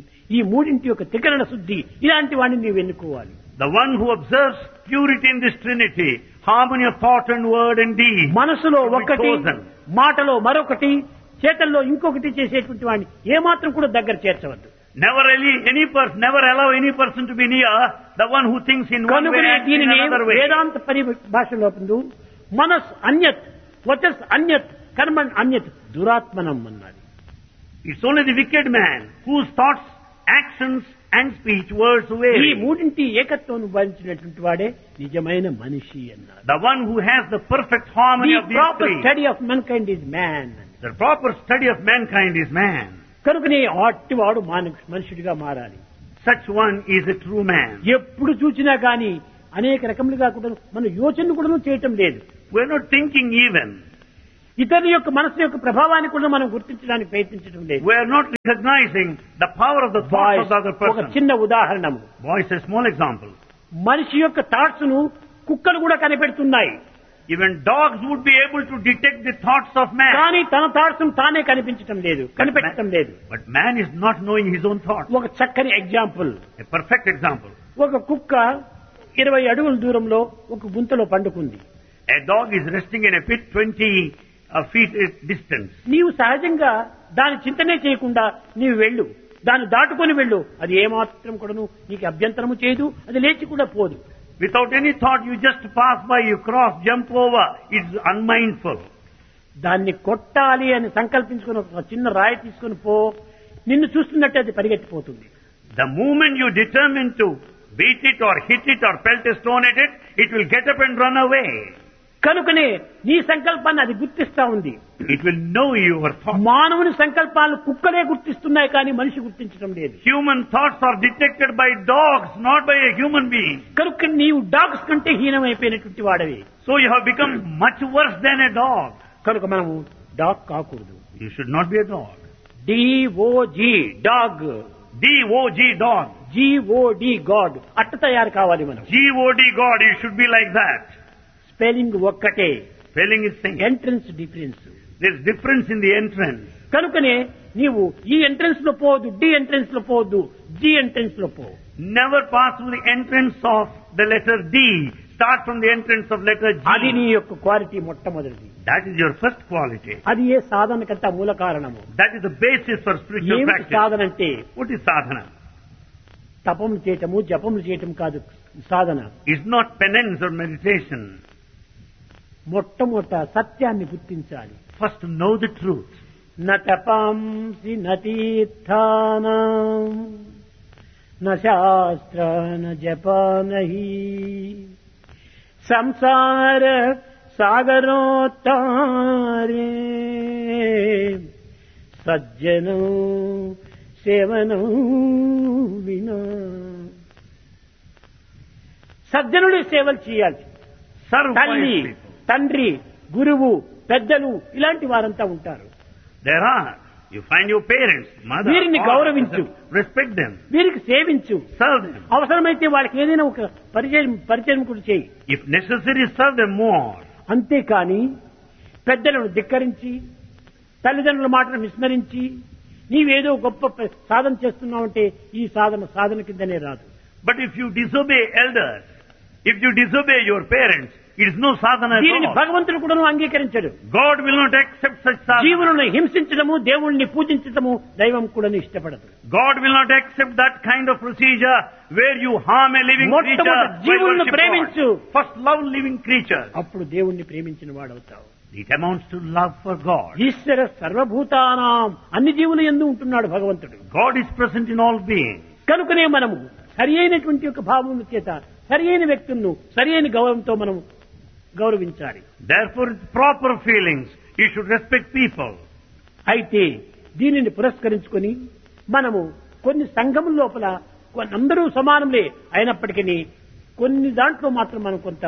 [SPEAKER 2] ఈ మూడింటి యొక్క త్రికరణ శుద్ధి ఇలాంటి వాడిని నీవు ఎన్నుకోవాలి
[SPEAKER 1] The one who observes purity in this Trinity, harmony of thought and word and deed.
[SPEAKER 2] మనసులో
[SPEAKER 1] should be
[SPEAKER 2] ఒకటి
[SPEAKER 1] chosen.
[SPEAKER 2] మాటలో మరొకటి చేతల్లో ఇంకొకటి చేసేటువంటి వాడిని ఏమాత్రం కూడా దగ్గర చేర్చవద్దు
[SPEAKER 1] Never any, any person, never allow any person to be near the one who thinks in one way
[SPEAKER 2] కనుకనే
[SPEAKER 1] and in
[SPEAKER 2] దీనిని
[SPEAKER 1] another way.
[SPEAKER 2] వేదాంత పరిభాషలో పొందు మనస్ అన్యత్ వచస్ అన్యత్ కర్మణ్ అన్యత్ దురాత్మనం అన్నది
[SPEAKER 1] It's only the wicked man whose thoughts, actions and speech, words
[SPEAKER 2] ఈ
[SPEAKER 1] vary.
[SPEAKER 2] మూడింటి ఏకత్వం భరించినటువంటి వాడే నిజమైన మనిషి అన్నారు
[SPEAKER 1] The one who has the perfect harmony
[SPEAKER 2] the
[SPEAKER 1] of these
[SPEAKER 2] proper
[SPEAKER 1] three.
[SPEAKER 2] Study of mankind is man
[SPEAKER 1] The proper study of mankind is man.
[SPEAKER 2] కనుకనే అట్టివాడు మాన మనుషుడిగా మారాలి
[SPEAKER 1] Such one is a true man.
[SPEAKER 2] ఎప్పుడు చూసినా గాని అనేక రకములుగా కూడా మన యోచన కూడా చేయటం లేదు
[SPEAKER 1] We're not thinking even.
[SPEAKER 2] ఇతరుల యొక్క మనసు యొక్క ప్రభావాన్ని కూడా మనం గుర్తించడానికి ప్రయత్నించడం లేదు
[SPEAKER 1] We're not recognizing the power of the thoughts of the other
[SPEAKER 2] ఒక
[SPEAKER 1] person.
[SPEAKER 2] చిన్న ఉదాహరణము
[SPEAKER 1] Boys, a small example.
[SPEAKER 2] మనిషి యొక్క థాట్స్ ను కుక్కలు కూడా కనిపెడుతున్నాయి
[SPEAKER 1] Even dogs would be able to detect the thoughts of man.
[SPEAKER 2] కానీ తన థాట్స్ తానే కనిపించటం లేదు కనిపెట్టడం లేదు
[SPEAKER 1] But man is not knowing his own thoughts.
[SPEAKER 2] ఒక చక్కని ఎగ్జాంపుల్
[SPEAKER 1] A perfect example.
[SPEAKER 2] ఒక కుక్క ఇరవై అడుగుల దూరంలో ఒక గుంతలో పండుకుంది
[SPEAKER 1] A dog is resting in a pit 20 uh, feet distance.
[SPEAKER 2] నీవు సహజంగా దాని చింతనే చేయకుండా నీవు వెళ్ళు దాన్ని దాటుకొని వెళ్ళు అది ఏమాత్రం కూడాను నీకు అభ్యంతరము చేయదు అది లేచి కూడా పోదు
[SPEAKER 1] Without any thought, you just pass by, you cross, jump over. It's unmindful.
[SPEAKER 2] దాన్ని కొట్టాలి అని సంకల్పించుకుని ఒక చిన్న రాయి తీసుకొని పో నిన్ను చూస్తున్నట్టు అది పరిగెత్తిపోతుంది
[SPEAKER 1] The moment you determine to beat it or hit it or pelt a stone at it, it will get up and run away.
[SPEAKER 2] కనుకనే నీ సంకల్పాన్ని అది గుర్తిస్తా ఉంది
[SPEAKER 1] It will know your thoughts.
[SPEAKER 2] మానవుని సంకల్పాలను కుక్కలే గుర్తిస్తున్నాయి కానీ మనిషి గుర్తించడం లేదు
[SPEAKER 1] Human thoughts are detected by dogs, not by a human being.
[SPEAKER 2] కనుక నీవు డాగ్స్ కంటే హీనమైపోయినటువంటి వాడవి
[SPEAKER 1] So you have become much worse than a dog.
[SPEAKER 2] కనుక మనము డాగ్ కాకూడదు
[SPEAKER 1] You should not be a dog.
[SPEAKER 2] D O G dog
[SPEAKER 1] D-O-G dog.
[SPEAKER 2] G O D god అట్ట తయారు కావాలి మనం
[SPEAKER 1] G-O-D God, you should be like that.
[SPEAKER 2] Spelling ఒక్కటే
[SPEAKER 1] Spelling is same.
[SPEAKER 2] Entrance difference
[SPEAKER 1] There's difference in the entrance.
[SPEAKER 2] కనుకనే నీవు ఈ entrance లో పోవద్దు డి ఎంట్రన్స్ లో పోవద్దు జి ఎంట్రన్స్ లో పో
[SPEAKER 1] Never pass through the entrance of the letter D. Start from the entrance of letter
[SPEAKER 2] అది నీ
[SPEAKER 1] G.
[SPEAKER 2] యొక్క క్వాలిటీ మొట్టమొదటిది
[SPEAKER 1] That is your first quality.
[SPEAKER 2] అది ఏ సాధనకంతా మూల కారణము
[SPEAKER 1] That is the basis for spiritual
[SPEAKER 2] ఏమిటి
[SPEAKER 1] practice.
[SPEAKER 2] సాధన అంటే
[SPEAKER 1] What is sadhana?
[SPEAKER 2] తపములు చేయటము జపములు చేయటం కాదు సాధన
[SPEAKER 1] It's not penance or meditation.
[SPEAKER 2] మొట్టమొదట సత్యాన్ని గుర్తించాలి
[SPEAKER 1] First know the truth.
[SPEAKER 2] నటపాంసి నతీర్థానం న శాస్త్ర న జపానహి సంసార సాగరోత్తారే సజ్జనం సేవనం వినా సజ్జనుడి సేవలు చేయాలి
[SPEAKER 1] Serve
[SPEAKER 2] తల్లి
[SPEAKER 1] wise people.
[SPEAKER 2] తండ్రి గురువు పెద్దలు ఇలాంటి వారంతా ఉంటారు
[SPEAKER 1] There are. You find your parents, mother,
[SPEAKER 2] వీరిని
[SPEAKER 1] father,
[SPEAKER 2] గౌరవించు.
[SPEAKER 1] respect them,
[SPEAKER 2] వీరికి సేవించు
[SPEAKER 1] serve them.
[SPEAKER 2] అవసరమైతే వాళ్ళకి ఏదైనా ఒక పరిచయం పరిచయం కూడా చేయి
[SPEAKER 1] If necessary, serve them more.
[SPEAKER 2] అంతేకాని పెద్దలను ధిక్కరించి తల్లిదండ్రుల మాటను విస్మరించి నీవేదో గొప్ప ప- సాధన చేస్తున్నావంటే ఈ సాధన సాధన కిందనే రాదు
[SPEAKER 1] But if you disobey elders, if you disobey your parents, it is no sadhana at
[SPEAKER 2] దీనిని
[SPEAKER 1] all.
[SPEAKER 2] భగవంతుడు కూడా అంగీకరించడు
[SPEAKER 1] God will not accept such sadhana.
[SPEAKER 2] జీవులను హింసించడము దేవుణ్ణి పూజించడము దైవం కూడా ఇష్టపడదు
[SPEAKER 1] God will not accept that kind of procedure where you harm a living
[SPEAKER 2] మొట్టమొదట
[SPEAKER 1] creature. by
[SPEAKER 2] జీవులను
[SPEAKER 1] worship
[SPEAKER 2] ప్రేమించు.
[SPEAKER 1] God. First love living creatures.
[SPEAKER 2] అప్పుడు దేవుణ్ణి ప్రేమించిన వాడవుతావు
[SPEAKER 1] It amounts to love for God.
[SPEAKER 2] ఈశ్వర సర్వభూతానాం అన్ని జీవులు ఎందు ఉంటున్నాడు భగవంతుడు
[SPEAKER 1] God is present in all beings.
[SPEAKER 2] కనుకనే మనము సరి అయినటువంటి యొక్క భావముల చేత సరి అయిన వ్యక్తులను సరి అయిన గౌరవంతో మనం గౌరవించాలి
[SPEAKER 1] Therefore, with proper feelings, you should respect people.
[SPEAKER 2] అయితే దీనిని పురస్కరించుకొని మనము కొన్ని సంఘముల లోపల కొన్ని అందరూ సమానములే అయినప్పటికీ కొన్ని దాంట్లో మాత్రం మనం కొంత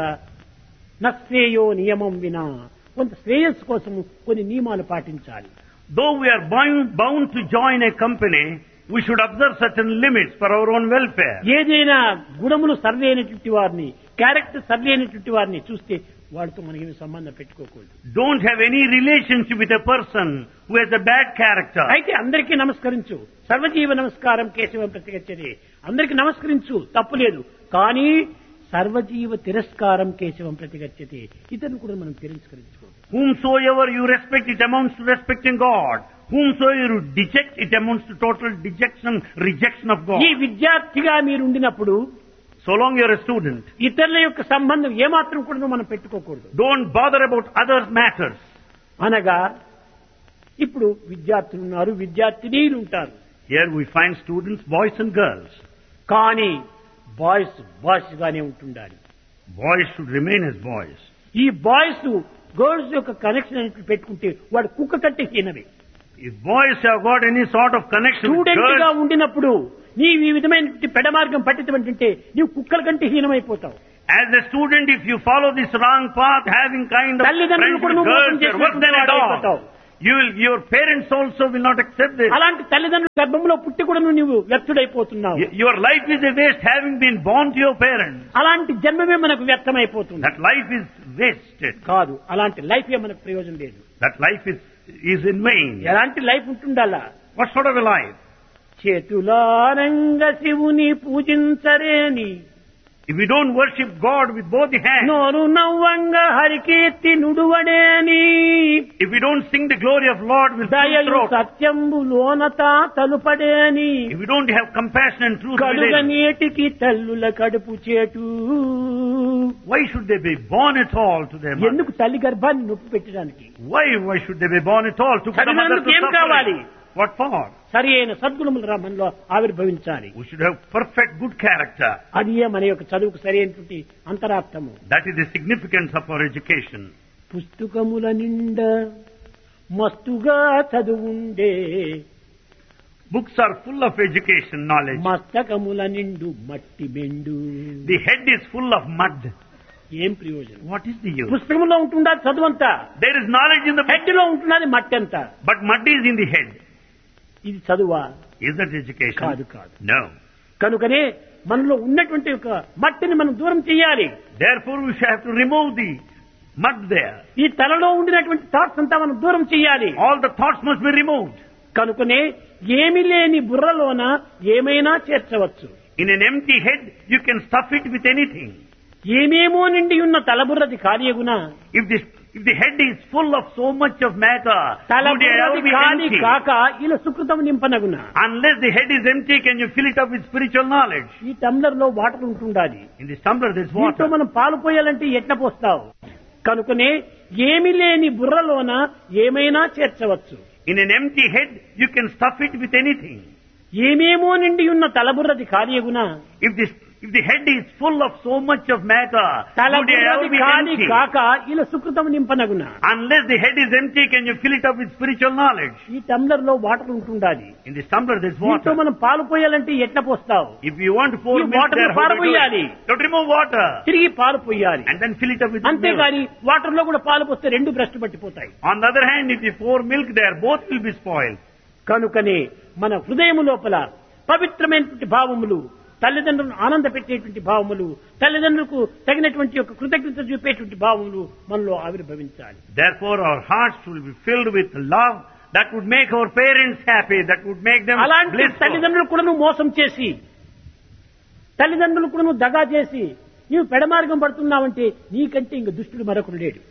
[SPEAKER 2] నశ్రేయో నియమం వినా కొంత శ్రేయస్సు కోసం కొన్ని నియమాలు పాటించాలి
[SPEAKER 1] Though we are bound, bound to join a company, we should observe certain limits for our own welfare.
[SPEAKER 2] ఏదైనా గుణములు సరిలేనటువంటి వారిని క్యారెక్టర్ సరిలేనటువంటి వారిని చూస్తే వాడితో మనకి సంబంధం పెట్టుకోకూడదు
[SPEAKER 1] Don't have any relationship with a person who has a bad character.
[SPEAKER 2] అయితే అందరికీ నమస్కరించు సర్వజీవ నమస్కారం కేశవం ప్రతిగచ్చది అందరికి నమస్కరించు తప్పులేదు కానీ సర్వజీవ తిరస్కారం కేశవం ప్రతిగచ్చతి ఇతను కూడా మనం తిరస్కరించుకోవాలి
[SPEAKER 1] Whomsoever you respect, it amounts to respecting God. Whomsoever you deject, it amounts to total dejection, rejection of God.
[SPEAKER 2] ఈ విద్యార్థిగా మీరు ఉండినప్పుడు
[SPEAKER 1] So long you're a student,
[SPEAKER 2] ఇతరుల యొక్క సంబంధం ఏమాత్రం కూడా మనం పెట్టుకోకూడదు
[SPEAKER 1] don't bother about other matters.
[SPEAKER 2] అనగా ఇప్పుడు విద్యార్థులు ఉన్నారు విద్యార్థినీలు ఉంటారు
[SPEAKER 1] Here we find students, boys and girls.
[SPEAKER 2] కానీ బాయ్స్ బాయ్స్ గానే ఉంటుండాలి
[SPEAKER 1] Boys should remain as boys.
[SPEAKER 2] ఈ బాయ్స్ గర్ల్స్ యొక్క కనెక్షన్ అనేది పెట్టుకుంటే వాడు కుక్క కంటే హీనమే
[SPEAKER 1] If boys have got any sort of connection with
[SPEAKER 2] student గా
[SPEAKER 1] girls,
[SPEAKER 2] ఉండినప్పుడు నీవు ఈ విధమైన పెడమార్గం పట్టించమంటుంటే నీవు కుక్కల కంటే హీనమైపోతావు
[SPEAKER 1] as a student, if you follow this wrong path, having kind of
[SPEAKER 2] తల్లిదండ్రులు
[SPEAKER 1] friends
[SPEAKER 2] కూడా
[SPEAKER 1] with
[SPEAKER 2] నువ్వు మోసం
[SPEAKER 1] girls, you're worse than a
[SPEAKER 2] చేసినటువంటి
[SPEAKER 1] dog.
[SPEAKER 2] వాడైపోతావు.
[SPEAKER 1] You will, your parents also will not accept this.
[SPEAKER 2] అలాంటి తల్లిదండ్రుల గర్భంలో పుట్టి కూడా నువ్వు వ్యర్థుడైపోతున్నావు
[SPEAKER 1] Y- Your life is a waste having been born to your parents.
[SPEAKER 2] అలాంటి జన్మమే మనకు వ్యర్థమైపోతుంది
[SPEAKER 1] That life is wasted.
[SPEAKER 2] కాదు అలాంటి లైఫ్ ఏ మనకు ప్రయోజనం లేదు
[SPEAKER 1] That life is, is in vain.
[SPEAKER 2] ఎలాంటి లైఫ్ ఉంటుండాలా
[SPEAKER 1] What sort of a life?
[SPEAKER 2] చేతులారంగ శివుని పూజించరేని
[SPEAKER 1] If we don't worship God with both the hands,
[SPEAKER 2] నోరు నవ్వంగ Harikeerthi నుడువడేని
[SPEAKER 1] if we don't sing the glory of Lord with full
[SPEAKER 2] దయయు
[SPEAKER 1] throat,
[SPEAKER 2] సత్యంబు లోనత తలుపడేని
[SPEAKER 1] if we don't have compassion and truth
[SPEAKER 2] కలుగ
[SPEAKER 1] within,
[SPEAKER 2] నేటికి తల్లుల కడుపు చేటు
[SPEAKER 1] why should they be born at all to their mother?
[SPEAKER 2] ఎందుకు తల్లి గర్భాన్ని నొప్పి పెట్టడానికి
[SPEAKER 1] Why, why should they be born at all? To put the mother to
[SPEAKER 2] శరీరానికి ఏం కావాలి?
[SPEAKER 1] suffering. What for?
[SPEAKER 2] సరి అయిన సద్గుణములు రా మనలో ఆవిర్భవించాలి
[SPEAKER 1] We should have perfect good character.
[SPEAKER 2] అది మన యొక్క చదువుకు సరి అయినటువంటి అంతరార్థము
[SPEAKER 1] That is the significance of our education.
[SPEAKER 2] పుస్తకముల నిండా మస్తుగా చదువుండే
[SPEAKER 1] Books are full of education knowledge.
[SPEAKER 2] మస్తకముల నిండు మట్టి బెండు
[SPEAKER 1] The head is full of mud.
[SPEAKER 2] ఏం ప్రయోజనం
[SPEAKER 1] What is the use?
[SPEAKER 2] పుస్తకంలో ఉంటుందా చదువంతా
[SPEAKER 1] There is knowledge in the book,
[SPEAKER 2] head లో ఉంటున్నది మట్టి అంతా
[SPEAKER 1] but mud is in the head.
[SPEAKER 2] ఇది చదువా
[SPEAKER 1] Is that education?
[SPEAKER 2] కాదు కాదు
[SPEAKER 1] No.
[SPEAKER 2] కనుకనే మనలో ఉన్నటువంటి ఒక మట్టిని మనం దూరం చేయాలి
[SPEAKER 1] Therefore, we shall have to remove the mud there.
[SPEAKER 2] ఈ తలలో ఉండినటువంటి థాట్స్ అంతా మనం దూరం చేయాలి
[SPEAKER 1] All the thoughts must be removed.
[SPEAKER 2] కనుకనే ఏమి లేని బుర్రలోన ఏమైనా చేర్చవచ్చు
[SPEAKER 1] In an empty head, you can stuff it with anything.
[SPEAKER 2] ఏమేమో నిండి ఉన్న తలబుర్రది కార్యగుణ
[SPEAKER 1] If this, if the head is full of so much of matter, would it ever
[SPEAKER 2] తలబుర్రది
[SPEAKER 1] be
[SPEAKER 2] కాని
[SPEAKER 1] empty?
[SPEAKER 2] కాక ఇలా సుకృతం నింపనగున
[SPEAKER 1] Unless the head is empty, can you fill it up with spiritual knowledge?
[SPEAKER 2] ఈ tumbler లో water ఉంటుండాలి
[SPEAKER 1] In this tumbler, there's
[SPEAKER 2] దీంట్లో
[SPEAKER 1] water.
[SPEAKER 2] మనం పాలు పోయాలంటే ఎట్లా పోస్తావు కనుకనే ఏమి లేని బుర్రలోన ఏమైనా చేర్చవచ్చు
[SPEAKER 1] In an empty head, you can stuff it with anything.
[SPEAKER 2] ఏమేమో నిండి ఉన్న తలబుర్రది కార్యగున
[SPEAKER 1] If this, if the head is full of so much of matter, would it
[SPEAKER 2] తలబుర్రది
[SPEAKER 1] ever be
[SPEAKER 2] ఖాళీ
[SPEAKER 1] empty?
[SPEAKER 2] కాక ఇలా సుకృతం నింపనగున
[SPEAKER 1] Unless the head is empty, can you fill it up with spiritual knowledge?
[SPEAKER 2] ఈ tumbler లో water ఉంటుండాలి
[SPEAKER 1] In this tumbler, there's
[SPEAKER 2] దీంతో
[SPEAKER 1] water.
[SPEAKER 2] మనం పాలు పోయాలంటే ఎట్లా పోస్తావు
[SPEAKER 1] If you want to pour
[SPEAKER 2] ఈ
[SPEAKER 1] milk
[SPEAKER 2] water
[SPEAKER 1] there,
[SPEAKER 2] ను
[SPEAKER 1] how do you do
[SPEAKER 2] పారబోయాలి.
[SPEAKER 1] it? You have to remove water
[SPEAKER 2] తిరిగి పాలు పోయాలి
[SPEAKER 1] and then fill it up with milk.
[SPEAKER 2] అంతేగాని వాటర్ లో కూడా పాలు పోస్తే రెండు భ్రష్టు పట్టిపోతాయి
[SPEAKER 1] On the other hand, if you pour milk there, both will be spoiled.
[SPEAKER 2] కనుకనే మన హృదయం లోపల పవిత్రమైనటువంటి భావములు తల్లిదండ్రులను ఆనంద పెట్టేటువంటి భావములు తల్లిదండ్రులకు తగినటువంటి యొక్క కృతజ్ఞత చూపేటువంటి భావములు మనలో ఆవిర్భవించాలి
[SPEAKER 1] Therefore, our hearts will be filled with love that would make our parents happy, that would make them
[SPEAKER 2] అలాంటి
[SPEAKER 1] blissful.
[SPEAKER 2] తల్లిదండ్రులు కూడా నువ్వు మోసం చేసి తల్లిదండ్రులు కూడా నువ్వు దగా చేసి నీవు పెడమార్గం పడుతున్నావంటే నీకంటే ఇంక దుష్టుడు మరొకడు లేడు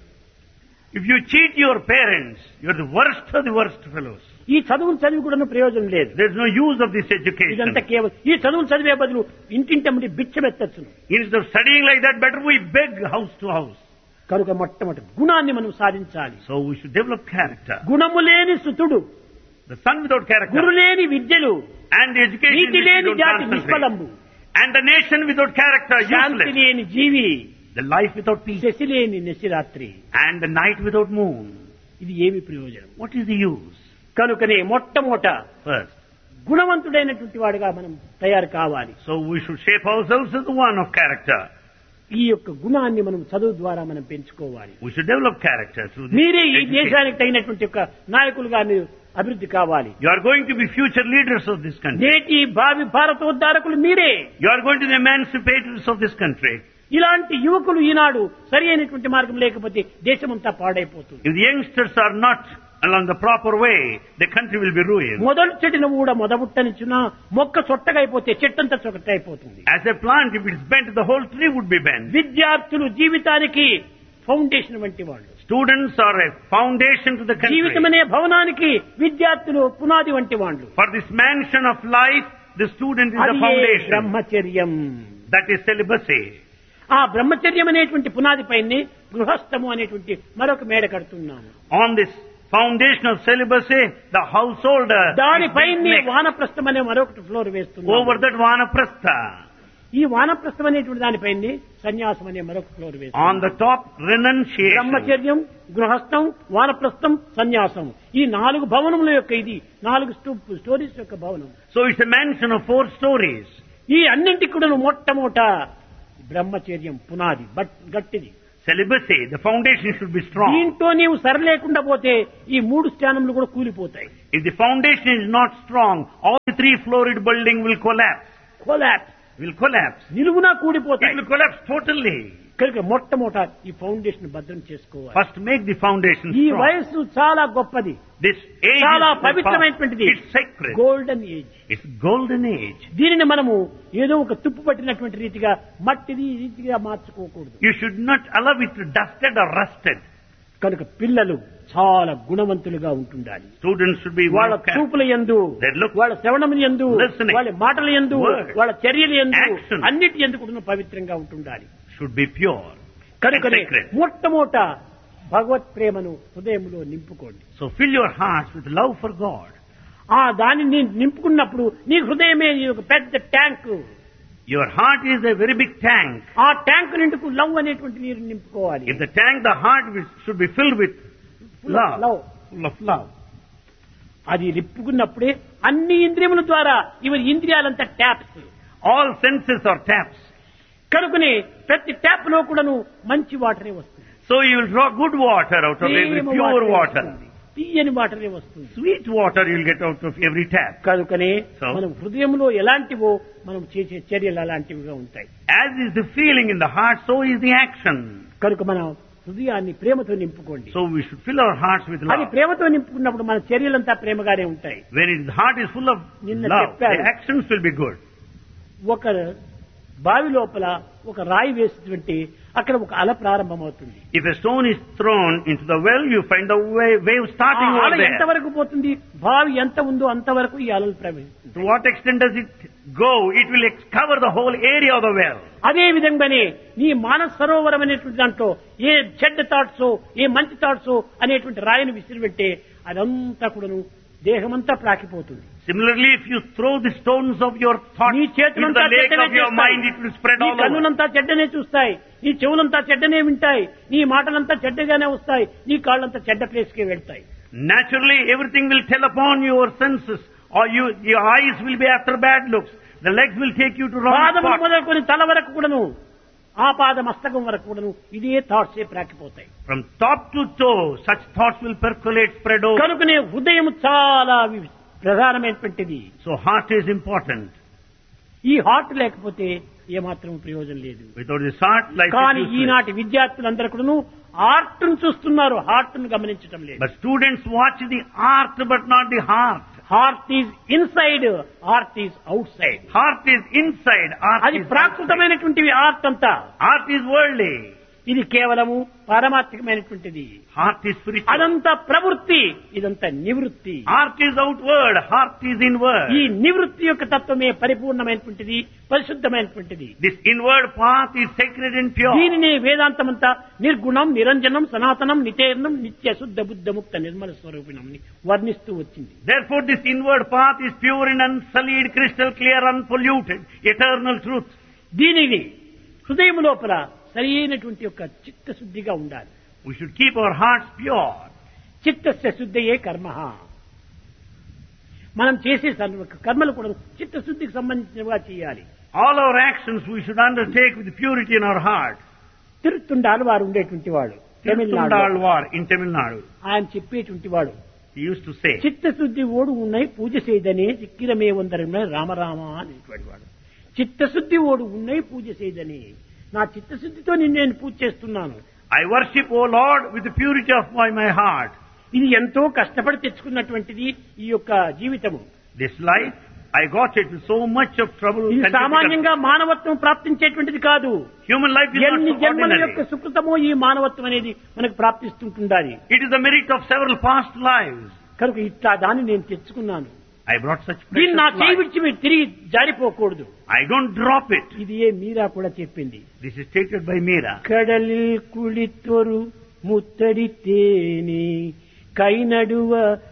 [SPEAKER 1] If you cheat your parents, you're the worst of the worst fellows.
[SPEAKER 2] ఈ చదువులు చదివి కూడా ప్రయోజనం లేదు
[SPEAKER 1] There's no use of this education.
[SPEAKER 2] ఇదంతా కేవలం ఈ చదువులు చదివే బదులు ఇంటింటమ్మడి బిచ్చమెత్తచ్చును
[SPEAKER 1] Instead of studying like that, better we beg house to house.
[SPEAKER 2] కనుక మొట్టమొదటి గుణాన్ని మనం సాధించాలి
[SPEAKER 1] So we should develop character.
[SPEAKER 2] గుణము లేని సుతుడు
[SPEAKER 1] The son without character
[SPEAKER 2] గురు లేని విద్యలు
[SPEAKER 1] and the education
[SPEAKER 2] నీతి
[SPEAKER 1] which you
[SPEAKER 2] లేని
[SPEAKER 1] don't
[SPEAKER 2] జాతి
[SPEAKER 1] concentrate.
[SPEAKER 2] నిష్ఫలంబు
[SPEAKER 1] And the nation without character,
[SPEAKER 2] Shanti
[SPEAKER 1] useless.
[SPEAKER 2] లేని జీవి
[SPEAKER 1] The life without peace.
[SPEAKER 2] Shashi లేని నిశిరాత్రి
[SPEAKER 1] And the night without moon.
[SPEAKER 2] ఇది ఏమి ప్రయోజనం
[SPEAKER 1] What is the use?
[SPEAKER 2] కనుకనే మొట్టమొదట
[SPEAKER 1] First.
[SPEAKER 2] గుణవంతుడైనటువంటి వాడుగా మనం తయారు కావాలి
[SPEAKER 1] So we should shape ourselves as the one of character.
[SPEAKER 2] ఈ యొక్క గుణాన్ని మనం చదువు ద్వారా మనం పెంచుకోవాలి
[SPEAKER 1] We should develop character through this
[SPEAKER 2] మీరే ఈ
[SPEAKER 1] education.
[SPEAKER 2] దేశానికి తగినటువంటి యొక్క నాయకులుగా మీరు అభివృద్ధి కావాలి
[SPEAKER 1] You are going to be future leaders of this country.
[SPEAKER 2] నేటి భావి భారతోద్ధారకులు మీరే
[SPEAKER 1] You are going to be the emancipators of this country.
[SPEAKER 2] ఇలాంటి యువకులు ఈనాడు సరి అయినటువంటి మార్గం లేకపోతే దేశమంతా పాడైపోతుంది
[SPEAKER 1] If the youngsters are not along the proper way, the country will be ruined.
[SPEAKER 2] మొదలు చెట్టున కూడా మొదబుట్టనిచ్చిన మొక్క చొట్టగా అయిపోతే చెట్టంతా చొక్కట అయిపోతుంది
[SPEAKER 1] As a plant, if it's bent, the whole tree would be bent.
[SPEAKER 2] విద్యార్థులు జీవితానికి ఫౌండేషన్ వంటి వాళ్ళు
[SPEAKER 1] Students are a foundation to the country.
[SPEAKER 2] జీవితం అనే భవనానికి విద్యార్థులు పునాది వంటి వాళ్ళు
[SPEAKER 1] For this mansion of life, the student is the
[SPEAKER 2] అది
[SPEAKER 1] foundation.
[SPEAKER 2] బ్రహ్మచర్యం
[SPEAKER 1] That is celibacy.
[SPEAKER 2] ఆ బ్రహ్మచర్యం అనేటువంటి పునాది పైనే గృహస్థము అనేటువంటి మరొక మేడ కడుతున్నాము
[SPEAKER 1] On this foundation of celibacy, the householder is
[SPEAKER 2] దానిపైనే
[SPEAKER 1] next.
[SPEAKER 2] వానప్రస్థం అనే మరొకటి ఫ్లోర్ వేస్తున్నాము
[SPEAKER 1] over that vanaprastha.
[SPEAKER 2] ఈ వానప్రస్థం అనేటువంటి దానిపైనే సన్యాసం అనే మరొక ఫ్లోర్ వేస్తున్నాము
[SPEAKER 1] On the top, renunciation.
[SPEAKER 2] బ్రహ్మచర్యం గృహస్థం వానప్రస్థం సన్యాసం ఈ నాలుగు భవనముల యొక్క ఇది నాలుగు స్టూ- స్టోరీస్ యొక్క భవనం
[SPEAKER 1] So it's a mansion of four stories.
[SPEAKER 2] ఈ అన్నింటికి కూడా మొట్టమొదట బ్రహ్మచర్యం పునాది బట్ గట్టిది
[SPEAKER 1] Celibacy, the foundation should be strong.
[SPEAKER 2] దీంట్లో నీవు సరలేకుండా పోతే ఈ మూడు స్థానములు కూడా కూలిపోతాయి
[SPEAKER 1] If the foundation is not strong, all the three floored building will collapse.
[SPEAKER 2] Collapse
[SPEAKER 1] Will collapse.
[SPEAKER 2] నిలువునా
[SPEAKER 1] It
[SPEAKER 2] కూడిపోతాయి
[SPEAKER 1] will collapse totally.
[SPEAKER 2] కనుక మొట్టమొదట ఈ ఫౌండేషన్ భద్రం చేసుకోవాలి
[SPEAKER 1] First make the foundation
[SPEAKER 2] ఈ
[SPEAKER 1] strong.
[SPEAKER 2] వయస్సు చాలా గొప్పది
[SPEAKER 1] This age
[SPEAKER 2] చాలా
[SPEAKER 1] is
[SPEAKER 2] పవిత్రమైనటువంటిది
[SPEAKER 1] it's sacred.
[SPEAKER 2] Golden age
[SPEAKER 1] It's golden age.
[SPEAKER 2] దీనిని మనము ఏదో ఒక తుప్పు పట్టినటువంటి రీతిగా మట్టిది ఈ రీతిగా మార్చుకోకూడదు
[SPEAKER 1] You should not allow it to dusted or rusted.
[SPEAKER 2] కనుక పిల్లలు చాలా గుణవంతులుగా ఉంటుండాలి
[SPEAKER 1] Students should be
[SPEAKER 2] వాళ్ళ
[SPEAKER 1] well kept.
[SPEAKER 2] చూపుల ఎందు
[SPEAKER 1] Their look,
[SPEAKER 2] వాళ్ళ శ్రవణముల ఎందు
[SPEAKER 1] listening,
[SPEAKER 2] వాళ్ళ మాటల ఎందు
[SPEAKER 1] word,
[SPEAKER 2] వాళ్ళ చర్యల ఎందు
[SPEAKER 1] action.
[SPEAKER 2] అన్నిటి ఎందు కూడా పవిత్రంగా ఉంటుండాలి
[SPEAKER 1] should be pure.
[SPEAKER 2] కనుకనే
[SPEAKER 1] and sacred.
[SPEAKER 2] మొట్టమొదట భగవత్ ప్రేమను హృదయంలో నింపుకోండి
[SPEAKER 1] So fill your hearts with love for God.
[SPEAKER 2] ఆ దాన్ని నీ నింపుకున్నప్పుడు నీ హృదయమే నీ ఒక పెద్ద tank
[SPEAKER 1] Your heart is a very big tank.
[SPEAKER 2] ఆ ట్యాంక్ నిండుకు లవ్ అనేటువంటి నీరు నింపుకోవాలి
[SPEAKER 1] If the tank, the heart will- should be filled with love.
[SPEAKER 2] Love
[SPEAKER 1] Full of love.
[SPEAKER 2] అది నింపుకున్నప్పుడే అన్ని ఇంద్రియముల ద్వారా ఇవి ఇంద్రియాలంతా taps
[SPEAKER 1] All senses are taps.
[SPEAKER 2] కనుకనే ప్రతి ట్యాప్ లో కూడాను మంచి వాటరే వస్తుంది
[SPEAKER 1] So you will draw good water out of every
[SPEAKER 2] Prema
[SPEAKER 1] pure
[SPEAKER 2] వాటరే
[SPEAKER 1] water.
[SPEAKER 2] వస్తుంది. తీయని వాటరే వస్తుంది
[SPEAKER 1] Sweet water you will get out of every tap.
[SPEAKER 2] కనుకనే
[SPEAKER 1] So?
[SPEAKER 2] మనం హృదయంలో ఎలాంటివో మనం చేసే చర్యలు అలాంటివిగా ఉంటాయి
[SPEAKER 1] As is the feeling in the heart, so is the action.
[SPEAKER 2] కనుక మనం హృదయాన్ని ప్రేమతో నింపుకోండి
[SPEAKER 1] So we should fill our hearts with
[SPEAKER 2] అది
[SPEAKER 1] love.
[SPEAKER 2] ప్రేమతో నింపుకున్నప్పుడు మన చర్యలంతా ప్రేమగానే ఉంటాయి
[SPEAKER 1] When it, the heart is full of
[SPEAKER 2] నిన్న
[SPEAKER 1] love,
[SPEAKER 2] చెప్పారు.
[SPEAKER 1] the actions will be good.
[SPEAKER 2] ఒక బావి లోపల ఒక రాయి వేసినటువంటి అక్కడ ఒక అల ప్రారంభమవుతుంది
[SPEAKER 1] If a stone is thrown into the well, you find the wave, wave
[SPEAKER 2] ఆ
[SPEAKER 1] starting
[SPEAKER 2] అల
[SPEAKER 1] over there.
[SPEAKER 2] ఎంతవరకు పోతుంది బావి ఎంత ఉందో అంతవరకు ఈ అలలు ప్రవహిస్తుంది
[SPEAKER 1] To what extent does it go, it will ex- cover the whole area of the well.
[SPEAKER 2] అదే విధంగానే నీ మానస సరోవరం అనేటువంటి దాంట్లో ఏ చెడ్డ థాట్స్ ఏ మంచి థాట్స్ అనేటువంటి రాయిని విసిరిపెట్టే అదంతా కూడాను దేహమంతా ప్రాకిపోతుంది
[SPEAKER 1] Similarly, if you throw the stones of your thoughts
[SPEAKER 2] నీ
[SPEAKER 1] into
[SPEAKER 2] చేతులంతా
[SPEAKER 1] the lake
[SPEAKER 2] చెడ్డనే
[SPEAKER 1] of your mind, it will spread
[SPEAKER 2] నీ
[SPEAKER 1] all over.
[SPEAKER 2] కన్నులంతా చెడ్డనే చూస్తాయి నీ చెవులంతా చెడ్డనే వింటాయి నీ మాటలంతా చెడ్డగానే వస్తాయి నీ కాళ్ళంతా చెడ్డ ప్లేస్కే వెళ్తాయి
[SPEAKER 1] Naturally, everything will tell upon your senses, or you, your eyes will be after bad looks. The legs will take you to wrong
[SPEAKER 2] పాదములు
[SPEAKER 1] spots.
[SPEAKER 2] మొదలుకొని తల వరకు కూడాను ఆ పాద మస్తకం వరకు కూడాను ఇదే థాట్సే ప్రాకిపోతాయి
[SPEAKER 1] From top to toe, such thoughts will percolate, spread over.
[SPEAKER 2] కనుకనే హృదయం చాలా వి- ప్రధానమైనటువంటిది
[SPEAKER 1] So heart is important.
[SPEAKER 2] ఈ హార్ట్ లేకపోతే ఏమాత్రం ప్రయోజనం లేదు
[SPEAKER 1] Without this heart, life
[SPEAKER 2] కానీ
[SPEAKER 1] is useless.
[SPEAKER 2] ఈనాటి విద్యార్థులందరూ కూడాను ఆర్ట్ ను చూస్తున్నారు హార్ట్ ను గమనించడం లేదు
[SPEAKER 1] But students watch the art, but not the heart.
[SPEAKER 2] Heart is inside art is outside
[SPEAKER 1] Heart is inside, art
[SPEAKER 2] అది
[SPEAKER 1] is outside.
[SPEAKER 2] ప్రాకృతమైనటువంటివి ఆర్ట్ అంతా
[SPEAKER 1] Art is worldly,
[SPEAKER 2] ఇది కేవలము పారమార్థికమైనటువంటిది
[SPEAKER 1] heart is spiritual.
[SPEAKER 2] అదంతా ప్రవృత్తి ఇదంతా నివృత్తి
[SPEAKER 1] Art is outward, heart is inward.
[SPEAKER 2] ఈ నివృత్తి యొక్క తత్వమే పరిపూర్ణమైనటువంటిది పరిశుద్ధమైనటువంటిది
[SPEAKER 1] This inward path is sacred and pure.
[SPEAKER 2] దీనిని వేదాంతమంతా నిర్గుణం నిరంజనం సనాతనం నితేర్ణం నిత్య శుద్ధ బుద్ధ ముక్త నిర్మల స్వరూపిణం అని వర్ణిస్తూ వచ్చింది
[SPEAKER 1] Therefore, this inward path is pure and unsullied, crystal clear, unpolluted, eternal truth.
[SPEAKER 2] దీనిని హృదయం లోపల సరి అయినటువంటి యొక్క చిత్తశుద్ధిగా ఉండాలి
[SPEAKER 1] We should keep our hearts pure.
[SPEAKER 2] చిత్తస్య శుద్ధయే కర్మ మనం చేసే సర్వ కర్మలు కూడా చిత్తశుద్ధికి సంబంధించినవిగా చేయాలి
[SPEAKER 1] All our actions we should undertake with purity in our heart.
[SPEAKER 2] తిరుత్తుండాలు వారు ఉండేటువంటి వాడు Tamil Nadu
[SPEAKER 1] Tirthundalwar in Tamil Nadu.
[SPEAKER 2] ఆయన చెప్పేటువంటి వాడు
[SPEAKER 1] He used to say,
[SPEAKER 2] చిత్తశుద్ధి ఓడు ఉన్నాయి పూజ చేయదనే చిక్కిరమే ఉందరమే రామరామ అనేటువంటి వాడు చిత్తశుద్ధి ఓడు ఉన్నాయి పూజ చేయదని నా చిత్తశుద్ధితో నిన్ను నేను పూజ చేస్తున్నాను
[SPEAKER 1] I worship, O Lord, with the purity of my, my heart.
[SPEAKER 2] ఇది ఎంతో కష్టపడి తెచ్చుకున్నటువంటిది ఈ యొక్క జీవితము
[SPEAKER 1] This life, I got it with so much of trouble.
[SPEAKER 2] ఇది
[SPEAKER 1] and difficulty.
[SPEAKER 2] సామాన్యంగా మానవత్వం ప్రాప్తించేటువంటిది కాదు
[SPEAKER 1] Human life is
[SPEAKER 2] ఎన్ని
[SPEAKER 1] not so
[SPEAKER 2] జన్మల యొక్క
[SPEAKER 1] ordinary.
[SPEAKER 2] సుకృతమో ఈ మానవత్వం అనేది మనకు ప్రాప్తిస్తుంటుండాలి
[SPEAKER 1] It is the merit of several past lives.
[SPEAKER 2] కనుక ఇట్లా దాన్ని నేను తెచ్చుకున్నాను
[SPEAKER 1] I brought such
[SPEAKER 2] దీన్ని
[SPEAKER 1] precious
[SPEAKER 2] నా చేయి
[SPEAKER 1] life.
[SPEAKER 2] విడిచి మీరు తిరిగి జారిపోకూడదు
[SPEAKER 1] I don't drop it.
[SPEAKER 2] ఇది ఏ మీరా కూడా చెప్పింది
[SPEAKER 1] This is stated by Meera.
[SPEAKER 2] కడలిల్ కుళితొరు ముత్తడి తేని కై నడువ